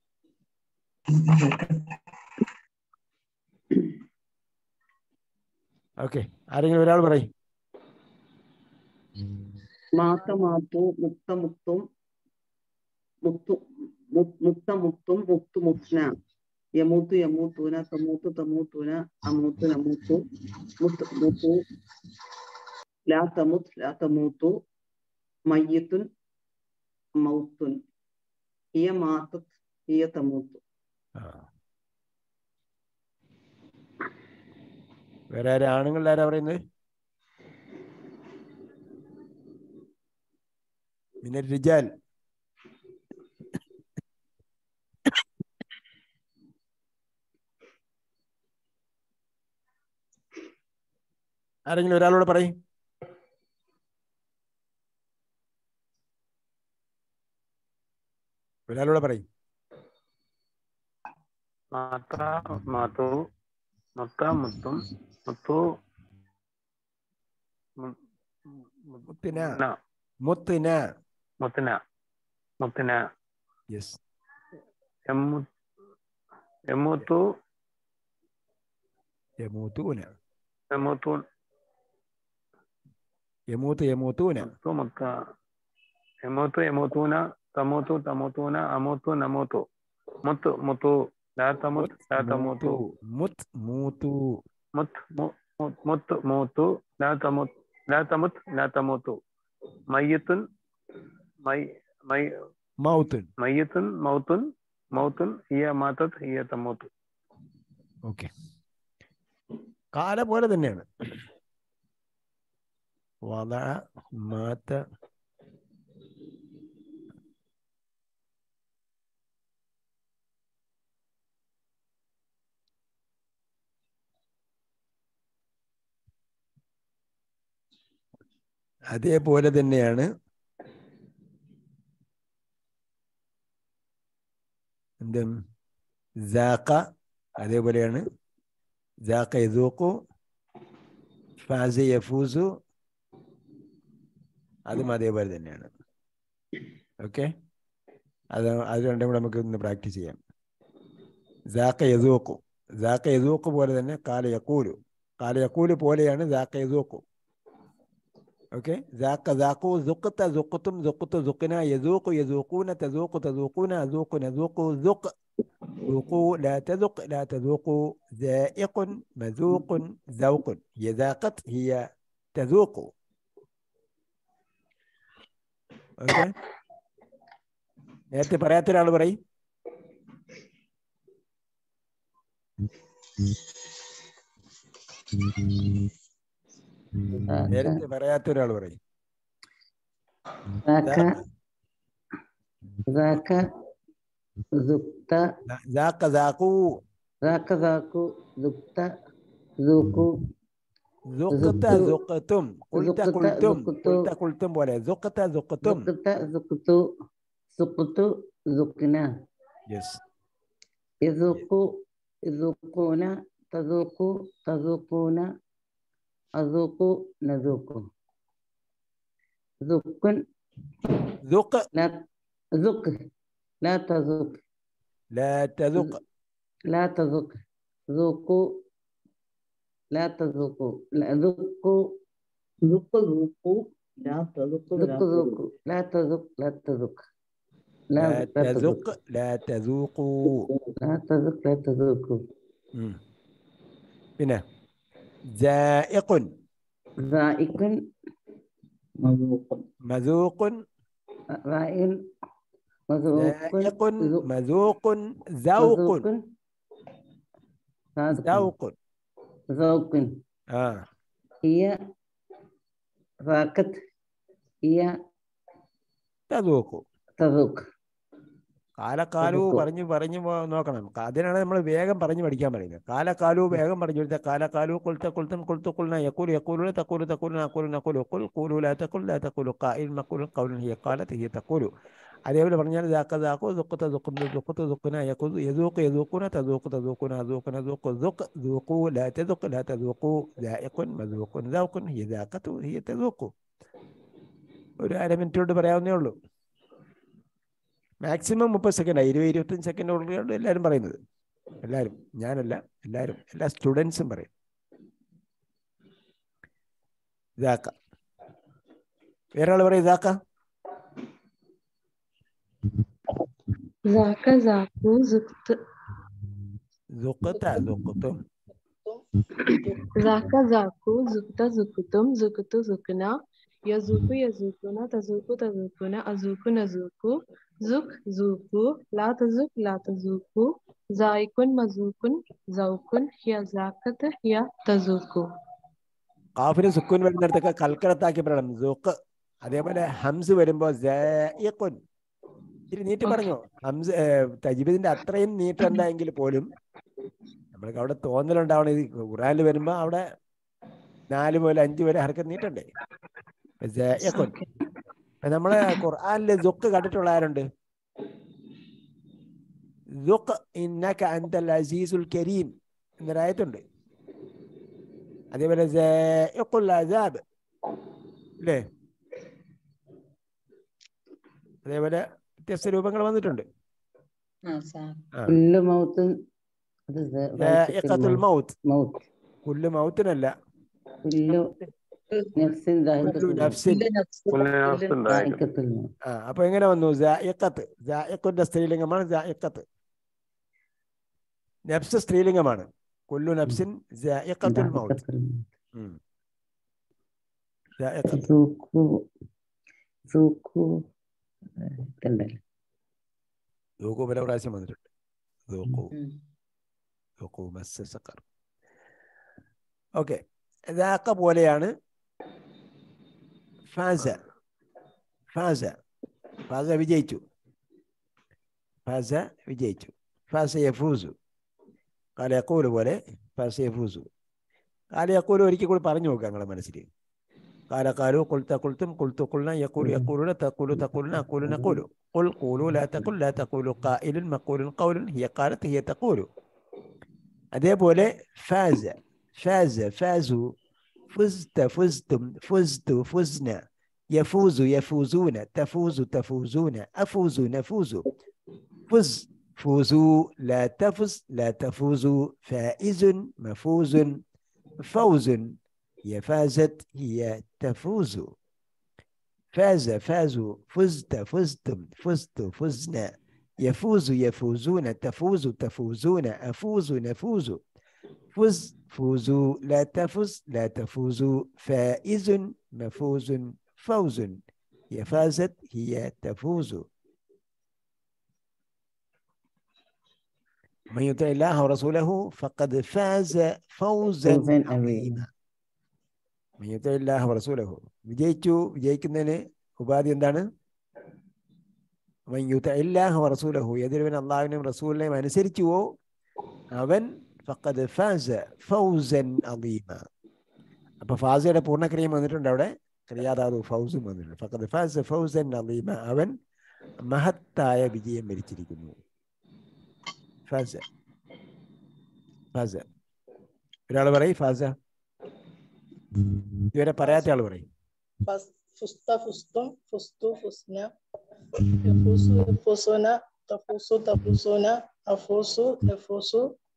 ഓക്കെ ആരെങ്കിലും ഒരാൾ പറയും മാത്ത മാത്തു മുക്ത മുക്തും മുത്തു മു- മുക്ത മുക്തും മുക്തു മുക്ന യമൂത്തു യമൂത്തൂന തമൂത്തു തമൂത്തൂന അമൂത്തു നമൂത്തു മുത്ത് മുത്തു ലാ തമുത്ത് ലാ തമൂത്തു മയ്യത്തുൻ മൗത്തുൻ ഹിയ മാത്തത് ഹിയ തമൂത്തു ആ. വേറെ ആരാ ആണുങ്ങളിൽ ആരാ പറയുന്നത് പിന്നെ റിജാൽ ആരെങ്കിലും ഒരാളോട് പറയും ഒരാളൂടെ പറയും മാത്ര മാതു മുത്ത മുത്തും മുത്തു മു- മു- മുത്തിന മുന്ന. മുത്തിന മുത്തിന മുത്തിന യെസ് എമ്മു എമ്മുത്തു യമൂത്തൂന എമ്മുത്തു യമൂത്ത് യമൂത്തൂന മുത്തു മുത്ത എമ്മൂത്തു എമ്മൂത്തൂന തമൂത്തു തമൂത്തൂന അമൂത്തു നമൂത്തു മുത്തു മുത്തു ലാ തമുത്ത് ലാ തമൂത്തു മുത്ത് മൂത്തു മുത്ത് മു- മു- മുത്ത് മൂത്തു ലാ തമുത്ത് ലാ തമുത്ത് ലാ തമൂത്തു മയ്യത്തുൻ മൈ മൈ മൗത്തുൻ മയ്യത്തുൻ മൗത്തുൻ മൗത്തുൻ ഹിയ മാത്തത് ഹിയ തമൂത്തു ഓക്കെ കാല പോലെ തന്നെയാണ് വധ മാത്ത അതേപോലെ തന്നെയാണ് എന്ത് ജാക്ക അതേപോലെയാണ് ജാക്ക യദൂക്കു ഫാസ യഫൂസു അതും അതേപോലെ തന്നെയാണ് ഓക്കെ അത് അത് രണ്ടും കൂടെ നമുക്ക് ഇന്ന് പ്രാക്ടീസ് ചെയ്യാം ജാക്ക യദൂക്കു ജാക്ക യദൂക്കു പോലെ തന്നെ കാല യക്കൂലു കാല യക്കൂലു പോലെയാണ് ജാക്ക യദൂക്കു ഓക്കെ ജാക്ക ജാക്കു ജുക്കത്ത ജുക്കത്തും ജുക്കത്തു ജുക്കിന യദൂക്കു യദൂക്കൂന തദൂക്കു തദൂക്കൂന അദൂക്കു നദൂക്കു ജുക്ക് ذوقوا لا تذق لا تذوقوا ذائق مذوق ذوق هي ذاقت هي تذوق ഓക്കെ നേരത്തെ പറയാത്ത ഒരാൾ പറയും നേരത്തെ പറയാത്ത ഒരാൾ പറയും ذاك ذاك ذقت ذاك ذاقوا ذاك ذاك ذقت ذوقوا ذقت ذقت- ذقتم قلت ذقت- قلتم ذقت- قلت قلتم പോലെ ذقت ذقتم ذقت ذقت ذقت ذقنا yes يذوق يذوقون تذوق تذوقون أذوق نذوق ذوق ذق لا ذوق لا تذوق لا تذق لا تذوق ذوقوا لا تذوقوا لا ذوقوا ذق ذوقوا لا تذق لا ذوق ذوقوا لا تذوق لا تذوق لا لا لا تذوق تذق لا تذوقوا لا تذوق لا تذوقوا ഉം. പിന്നെ ജായിഖ ذائق مذوق മذوق رائع مذوق جائق ذوق مذوق ذوق مذوق صادق ذوق ذوق ആ هي ذاقت هي തذوق تذوق കാലക്കാലു തذوق. പറഞ്ഞു പറഞ്ഞു പോ- നോക്കണം അതിനാണ് നമ്മൾ വേഗം പറഞ്ഞു പഠിക്കാൻ പറയുന്നത് കാലക്കാലു വേഗം പറഞ്ഞു കൊടുത്ത കാലക്കാലു കൊളുത്ത കൊളുത്തം കൊളുത്തു കൊള്ളുന്ന യക്കൂലു യക്കൂലു തക്കൂലു തക്കൂലു നക്കൂലു നക്കൂലു കുൽ കൂലു ലാ തക്കുൽ ലാ തക്കുലു കായിൽ മക്കുലു കൗലു ഹിയ കാലത്ത് ഹിയ തക്കൂലു അതേപോലെ പറഞ്ഞാൽ ദാക്ക ദാക്കു ദുഃഖത്ത ദുഃഖുന്നു ദുഃഖത്ത് ദുഃഖുന യക്കുതു യദൂക്ക് യദൂക്കുന തദൂക്ക് തദൂക്കുന അദൂക്കുന ദൂക്ക് ദുഃഖ് ദൂക്കു ലാ തദുക്ക് ലാ തദൂക്കു ദായിഖുൻ മദൂക്കുൻ ദൗക്കുൻ ഹിയ ദാക്കത്തു ഹിയ തദൂക്കു ഒരു അര മിനിറ്റ് കൊണ്ട് പറയാവുന്നേ ഉള്ളൂ മാക്സിമം മുപ്പത് സെക്കൻഡ് ഇരുപത് ഇരുപത്തഞ്ച് സെക്കൻഡ് ഉള്ളിലാണ് എല്ലാവരും പറയുന്നത് എല്ലാവരും ഞാനല്ല എല്ലാവരും എല്ലാ സ്റ്റുഡൻസും പറയും ഇതാക്ക വേറെ ആൾ പറയും ഇതാക്ക ذاك ذاكو زقت ദുഃഖത്ത ദുഃഖത്തും ذاك ذاكو زقت زقتم زقت زقنا يذوق يذوقون تذوق تذوقون أذوق نذوق ذوق ذوقوا لا تذوق لا تذوقوا ذائق مذوق ذوق هي ذاقت هي تذوق കാഫിന് സുക്കൂൻ വരുന്നിടത്തൊക്കെ കൽക്കടത്താക്കി പറയണം ദുഃഖ് അതേപോലെ ഹംസ് വരുമ്പോ ജായിഖുൻ ഇത്തിരി നീട്ടി Okay. പറഞ്ഞോ ഹംസ് തജിബിദിന്റെ അത്രയും നീട്ടണ്ട എങ്കിൽ പോലും നമ്മൾക്ക് അവിടെ തോന്നലുണ്ടാവണം ഇത് ഖുറാനിൽ വരുമ്പോ അവിടെ നാല് മുതൽ അഞ്ച് വരെ ഹർക്കത്ത് നീട്ടണ്ടേ അപ്പൊ ജായിഖുൻ Okay. ഇപ്പൊ നമ്മളെ ഖുർആനില് ദുഃഖ് കണ്ടിട്ടുള്ള ആരുണ്ട് ذق إنك أنت العزيز الكريم എന്നൊരായത്തുണ്ട് അതേപോലെ സൈഖുൽ അസാബ് അല്ലേ അതേപോലെ വ്യത്യസ്ത രൂപങ്ങൾ വന്നിട്ടുണ്ട് ആ സാർ ആ. കുല്ലു മൗത്തും അത് ദാഇഖത്തുൽ മൗത്ത് മൗത്ത് കുല്ലു മൗത്തിനല്ല കുല്ലു നഫ്സിൻ കുല്ലു ദാഹിഖത്തുൽ മൗത്ത്. നഫ്സിൻ ഉണ്ടായിരിക്കും ദാഹിഖത്തുൽ മൗത്ത്. ആ അപ്പൊ എങ്ങനെ വന്നു ജായിക്കത്ത് ജായിഖുന്റെ സ്ത്രീലിംഗമാണ് ജായിക്കത്ത് നഫ്സ് സ്ത്രീലിംഗമാണ് കുല്ലു നഫ്സിൻ ജായിഖത്തുൽ മൗത്ത് ദാഹിഖത്തുൽ മൗത്ത്. ഉം. ജായിഖത്ത്. സൂക്കു സൂക്കു ഇതുണ്ടല്ലോ ذوقوا പല പ്രാവശ്യം വന്നിട്ടുണ്ട് ذوقوا ഉം. ذوقوا مس سقر ഓക്കെ ذاق പോലെയാണ് ഫാസ ഫാസ ഫാസ വിജയിച്ചു ഫാസ വിജയിച്ചു ഫാസ യഫൂസു കാല യക്കൂല് പോലെ ഫാസ യഫൂസു കാല യക്കൂല് ഒരിക്കൽ കൂടി പറഞ്ഞു നോക്കുക നിങ്ങളുടെ മനസ്സിൽ കാല കാലു قلت قلتم قلت قلنا يقول يقولون تقول تقولون أقول نقول قل قولوا لا تقل لا تقول قائل مقول قول هي قالت هي تقول അതേപോലെ ഫാസ ഫാസ ഫാസു ഫുസ്ത ഫുസ്തും ഫുസ്തു ഫുസ്ന يفوز يفوزون تفوز تفوزون أفوز نفوز فز فوزوا لا تفز لا تفوزوا فائز مفوز فوز هي فازت هي تفوز فاز فازوا فزت فزتم فزت فزنا يفوز يفوزون تفوز تفوزون أفوز نفوز فز فوزوا لا تفز لا تفوزوا فائز مفوز فوز هي فازت هي تفوز من يطع الله ورسوله فقد فاز فوزا فوزاً عظيما. عظيما من يطع الله ورسوله വിജയിച്ചു വിജയിക്കുന്നതിന് ഉപാധി എന്താണ് من يطع الله ورسوله ഏതൊരുവൻ അള്ളാഹുവിനെയും റസൂലിനെയും അനുസരിച്ചുവോ അവൻ ഫഖദ് ഫാസ ഫൗസൻ അലീമ അപ്പൊ ഫാസയുടെ പൂർണ്ണക്രിയം വന്നിട്ടുണ്ട് അവിടെ ക്രിയാതാതു ഫൗസും വന്നിട്ടുണ്ട് ഫഖദ് ഫാസ ഫൗസൻ അലീമ അവൻ മഹത്തായ വിജയം വരിച്ചിരിക്കുന്നു ഫാസ ഫാസ ഒരാൾ പറയും ഫാസ ഇതുവരെ പറയാത്ത ആൾ പറയും فس- فزت فزتم فزتوا فزنا يفوز يفوزون تفوز تفوزون أفوز يفوز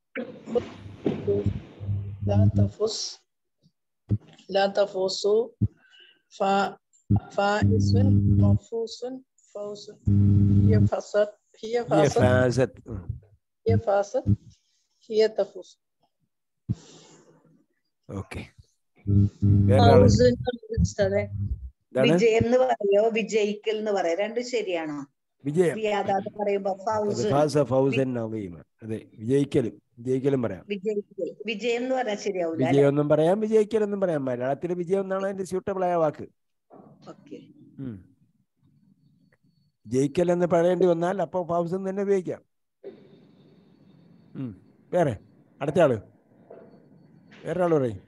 لا تفوز لا تفوز فا- فائز مفوز فوز هي فازت هي هي فازت فازت هي فازت هي تفوز ഓക്കെ വേറൊരാള് ഫൗസ് എന്ന് പറഞ്ഞത് ഉസ്താദേ, എന്താണ് വിജയം എന്ന് പറയോ വിജയിക്കൽ എന്ന് പറയാം രണ്ടും ശരിയാണോ വിജയം ക്രിയാതാത് പറയുമ്പോ അത് ഫൗസ് ഫാസ ഫൗസൻ അലീമ അതെ വിജയിക്കലും വിജയിക്കലും പറയാം വിജയിക്കൽ വിജയം എന്ന് പറഞ്ഞാൽ ശരിയാവൂല അല്ലെ വിജയം എന്നും പറയാം വിജയിക്കലെന്നും പറയാം മലയാളത്തിൽ വിജയം എന്നാണ് അതിന്റെ സ്യൂട്ടബിൾ ആയ വാക്ക് ഓക്കെ ഉം. ജയിക്കൽ എന്ന് പറയേണ്ടി വന്നാൽ അപ്പോൾ ഫൗസ് എന്ന് തന്നെ ഉപയോഗിക്കാം ഉം. വേറെ അടുത്ത ആള് വേറെ ആള് പറയും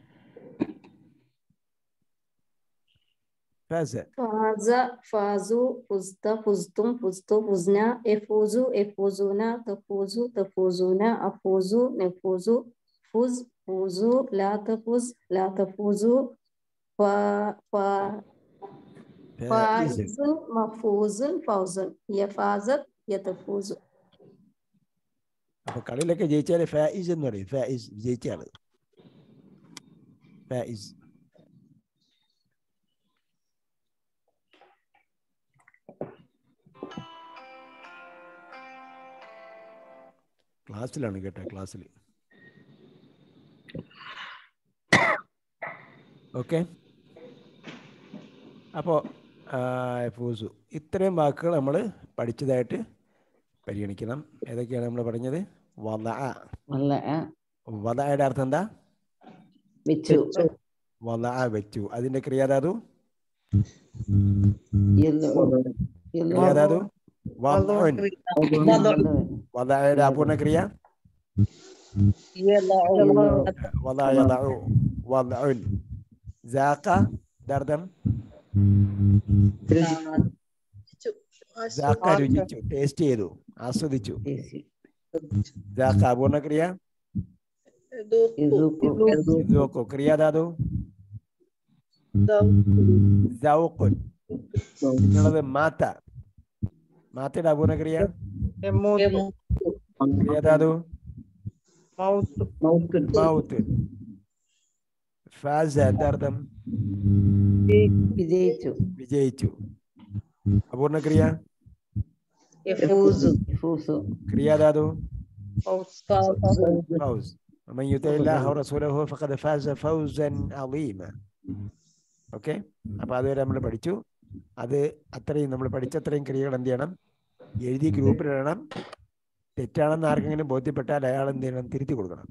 ഫാസ فاز فازوا فزت فزتم فزتوا فزنا يفوز يفوزون تفوز تفوزون أفوز نفوز فوز فوزوا لا تفوز لا تفوزوا فا فا ഫായിസ്. فائز مفوز فوز هي فازت هي تفوز അപ്പൊ കളിയിലൊക്കെ ജയിച്ചാല് ഫായിസ് എന്ന് പറയും ഫായിസ് ജയിച്ച ആള് ഫായിസ് ക്ലാസ്സിലാണ് കേട്ടോ ക്ലാസ്സിൽ ഓക്കെ അപ്പോൾ ഫൂസു ഇത്രയും വാക്കുകൾ നമ്മൾ പഠിച്ചതായിട്ട് പരിഗണിക്കണം ഏതൊക്കെയാണ് നമ്മൾ പറഞ്ഞത് വല വല്ല വലയുടെ അർത്ഥം എന്താ വെച്ചു വല വെച്ചു അതിന്റെ ക്രിയാധാതു ക്രിയാധാതു വലഉൻ. വലയുടെ അപൂർണ ക്രിയ വല യലഉ വലഉൻ ജാക്ക ദർദം ജാക്ക രുചിച്ചു ടേസ്റ്റ് ചെയ്തു ആസ്വദിച്ചു ദാഖ അപൂർണ ക്രിയ യദൂഖു ഇദ്വഖു ക്രിയാധാതു ദൗഖുൻ നിങ്ങളത് മാത്ത മാത്തയുടെ അപൂർണ ക്രിയ ക്രിയാധാതു മൗത്ത് ഫാസ എന്താ അർത്ഥം വിജയിച്ചു വിജയിച്ചു അപൂർണ ക്രിയ ഫൂസു ക്രിയാധാതു فوز ومن يطع الله ورسوله فقد فاز فوزا عظيما ഓക്കെ അപ്പൊ അതുവരെ നമ്മൾ പഠിച്ചു അത് അത്രയും നമ്മൾ പഠിച്ചത്രയും ക്രിയകൾ എന്ത് ചെയ്യണം എഴുതി ഗ്രൂപ്പിലിടണം തെറ്റാണെന്ന് ആർക്കെങ്കിലും ബോധ്യപ്പെട്ടാൽ അയാൾ എന്ത് ചെയ്യണം തിരുത്തി കൊടുക്കണം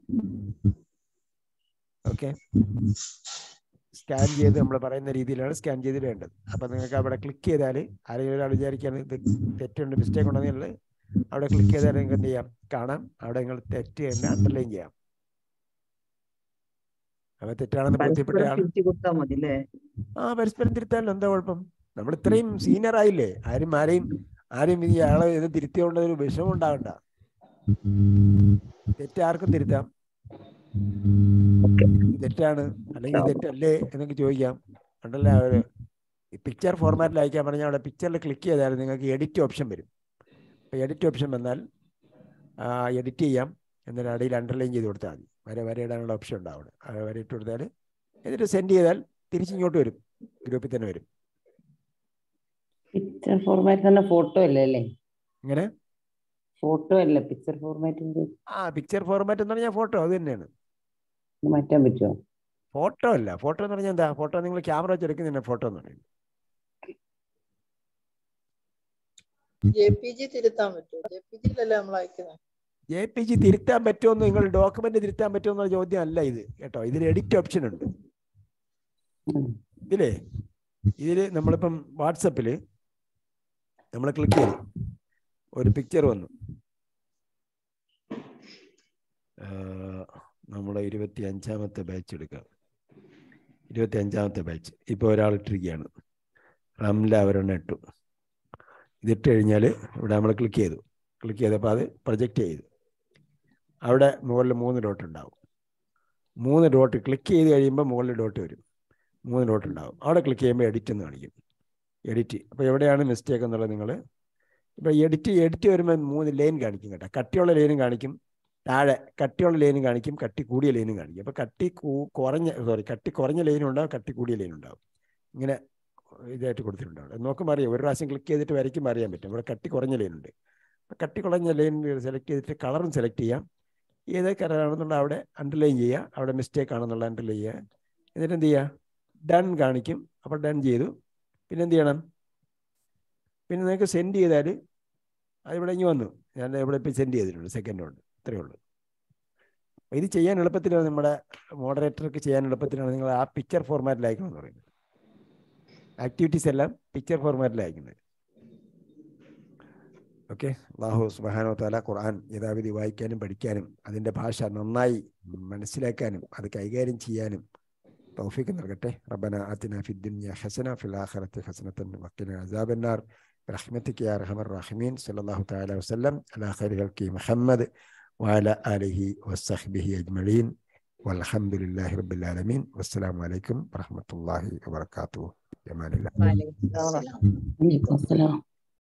ഓക്കെ സ്കാൻ ചെയ്ത് നമ്മൾ പറയുന്ന രീതിയിലാണ് സ്കാൻ ചെയ്ത് വേണ്ടത് അപ്പൊ നിങ്ങൾക്ക് അവിടെ ക്ലിക്ക് ചെയ്താൽ ആരെങ്കിലും ഒരാൾ വിചാരിക്കുകയാണ് ഇത് തെറ്റുണ്ട് മിസ്റ്റേക്ക് ഉണ്ടെന്നുള്ളത് അവിടെ ക്ലിക്ക് ചെയ്താൽ നിങ്ങൾക്ക് എന്ത് ചെയ്യാം കാണാം അവിടെ നിങ്ങൾ തെറ്റ് തന്നെ അണ്ടർലൈൻ ചെയ്യാം അപ്പൊ തെറ്റാണെന്ന് ബോധ്യപ്പെട്ട പരസ്പരം ആൾ തിരിച്ചു കൊടുത്താൽ മതി അല്ലേ ആ പരസ്പരം തിരുത്താനല്ലോ എന്താ കുഴപ്പം നമ്മൾ ഇത്രയും സീനിയർ ആയില്ലേ ആരും ആരെയും ആരും ഈ ആളെ ഇത് തിരുത്തിയോണ്ട് ഒരു വിഷമം ഉണ്ടാവണ്ട തെറ്റ് ആർക്കും തിരുത്താം ഇത് തെറ്റാണ് അല്ലെങ്കിൽ തെറ്റല്ലേ എന്നൊക്കെ ചോദിക്കാം ഉണ്ടല്ലോ ഒരു പിക്ചർ ഫോർമാറ്റിൽ അയക്കാൻ പറഞ്ഞാൽ അവിടെ പിക്ചറിൽ ക്ലിക്ക് ചെയ്താൽ നിങ്ങൾക്ക് എഡിറ്റ് ഓപ്ഷൻ വരും അപ്പോൾ എഡിറ്റ് ഓപ്ഷൻ വന്നാൽ എഡിറ്റ് ചെയ്യാം എന്നിട്ട് അടിയിൽ അണ്ടർലൈൻ ചെയ്ത് കൊടുത്താൽ മതി വര വര ഇടാനുള്ള ഓപ്ഷൻ ഉണ്ടാവും അവിടെ ആ വര ഇട്ട് കൊടുത്താൽ എന്നിട്ട് സെൻഡ് ചെയ്താൽ തിരിച്ചിങ്ങോട്ട് വരും ഗ്രൂപ്പിൽ തന്നെ വരും പിക്ചർ ഫോർമാറ്റ് തന്നെ ഫോട്ടോ അല്ലേ അല്ലേ ഇങ്ങനെ ഫോട്ടോ അല്ല പിക്ചർ ഫോർമാറ്റ് ആ പിക്ചർ ഫോർമാറ്റ് എന്ന് പറഞ്ഞാൽ ഫോട്ടോ അത് തന്നെയാണ് മാറ്റാൻ പറ്റുമോ ഫോട്ടോ അല്ല ഫോട്ടോ എന്ന് പറഞ്ഞാൽ എന്താ ഫോട്ടോ നിങ്ങൾ ക്യാമറ വെച്ച് എടുക്കുന്നതന്നെ ഫോട്ടോ എന്ന് പറയുന്നത് ജെ പി ജി തിരുത്താൻ പറ്റുമോ ജെ പി ജിയിലല്ലേ നമ്മൾ അയക്കുന്നത് ജെ പി ജി തിരുത്താൻ പറ്റുമെന്ന് നിങ്ങൾ ഡോക്യുമെന്റ് തിരുത്താൻ പറ്റുമോ എന്നുള്ള ചോദ്യം അല്ല ഇത് കേട്ടോ ഇതിൽ എഡിറ്റ് ഓപ്ഷൻ ഉണ്ട് ഇതിലേ ഇതിൽ നമ്മളിപ്പം വാട്സപ്പിൽ നമ്മൾ ക്ലിക്ക് ചെയ്തു ഒരു പിക്ചർ വന്നു നമ്മുടെ ഇരുപത്തി അഞ്ചാമത്തെ ബാച്ച് എടുക്കാം ഇരുപത്തി അഞ്ചാമത്തെ ബാച്ച് ഇപ്പോൾ ഒരാൾ ഇട്ടിരിക്കുകയാണ് റംല ഒരെണ്ണം ഇട്ടു ഇതിട്ട് കഴിഞ്ഞാൽ ഇവിടെ നമ്മൾ ക്ലിക്ക് ചെയ്തു ക്ലിക്ക് ചെയ്തപ്പോൾ അത് പ്രൊജക്റ്റ് ചെയ്തു അവിടെ മുകളിൽ മൂന്ന് ഡോട്ട് ഉണ്ടാവും മൂന്ന് ഡോട്ട് ക്ലിക്ക് ചെയ്ത് കഴിയുമ്പോൾ മുകളിൽ ഡോട്ട് വരും മൂന്ന് ഡോട്ട് ഉണ്ടാവും അവിടെ ക്ലിക്ക് ചെയ്യുമ്പോൾ എഡിറ്റ് എന്ന് കാണിക്കും എഡിറ്റ് അപ്പോൾ എവിടെയാണ് മിസ്റ്റേക്ക് എന്നുള്ളത് നിങ്ങൾ ഇപ്പോൾ എഡിറ്റ് എഡിറ്റ് വരുമ്പോൾ മൂന്ന് ലൈൻ കാണിക്കും കേട്ടോ കട്ടിയുള്ള ലൈനും കാണിക്കും താഴെ കട്ടിയുള്ള ലൈനും കാണിക്കും കട്ടി കൂടിയ ലൈനും കാണിക്കും അപ്പോൾ കട്ടി കൂ- കുറഞ്ഞ സോറി കട്ടി കുറഞ്ഞ ലൈനും ഉണ്ടാവും കട്ടി കൂടിയ ലൈനും ഉണ്ടാവും ഇങ്ങനെ ഇതായിട്ട് കൊടുത്തിട്ടുണ്ട് അവിടെ നോക്കുമ്പോൾ അറിയാം ഒരു പ്രാവശ്യം ക്ലിക്ക് ചെയ്തിട്ട് വരയ്ക്കുമ്പോൾ അറിയാൻ പറ്റും ഇവിടെ കട്ടി കുറഞ്ഞ ലൈനുണ്ട് അപ്പോൾ കട്ടി കുറഞ്ഞ ലൈൻ സെലക്ട് ചെയ്തിട്ട് കളറും സെലക്ട് ചെയ്യാം ഏത് കളറാണെന്നുള്ള അവിടെ അണ്ടർലൈൻ ചെയ്യുക അവിടെ മിസ്റ്റേക്ക് ആണെന്നുള്ള അണ്ടർലൈൻ ചെയ്യുക എന്നിട്ട് എന്ത് ചെയ്യുക ഡൺ കാണിക്കും അപ്പോൾ ഡൺ ചെയ്തു പിന്നെ എന്ത് ചെയ്യണം പിന്നെ നിങ്ങൾക്ക് സെൻഡ് ചെയ്താൽ അതിവിടെ ഇങ്ങ് വന്നു ഞാൻ ഇവിടെ ഇപ്പോൾ സെൻഡ് ചെയ്തിട്ടുണ്ട് സെക്കൻഡ് കൊണ്ട് ഇത്രയേ ഉള്ളൂ അപ്പോൾ ഇത് ചെയ്യാൻ എളുപ്പത്തിലാണ് നമ്മുടെ മോഡറേറ്റർക്ക് ചെയ്യാൻ എളുപ്പത്തിലാണ് നിങ്ങൾ ആ പിക്ചർ ഫോർമാറ്റിൽ അയക്കണം എന്ന് പറയുന്നത് ആക്ടിവിറ്റീസ് എല്ലാം പിക്ചർ ഫോർമാറ്റിൽ അയക്കുന്നത് ഓക്കെ അള്ളാഹു സുബാനോ താല ഖുർആൻ യഥാവിധി വായിക്കാനും പഠിക്കാനും അതിൻ്റെ ഭാഷ നന്നായി മനസ്സിലാക്കാനും അത് കൈകാര്യം ചെയ്യാനും തൗഫീക്ക് നൽകട്ടെ റബ്ബന ആതിന ഫി ദുനിയ ഹസന ഫിൽ ആഖിറതി ഹസനത്തൻ വഖിന അസാബന്നാർ برحمتك يا ارحم الراحمين صلى الله تعالى وسلم على خير خلقه محمد وعلى اله وصحبه اجمعين والحمد لله رب العالمين والسلام عليكم ورحمه الله وبركاته جمال الله വലൈക്കും അസ്സലാം വലൈക്കും അസ്സലാം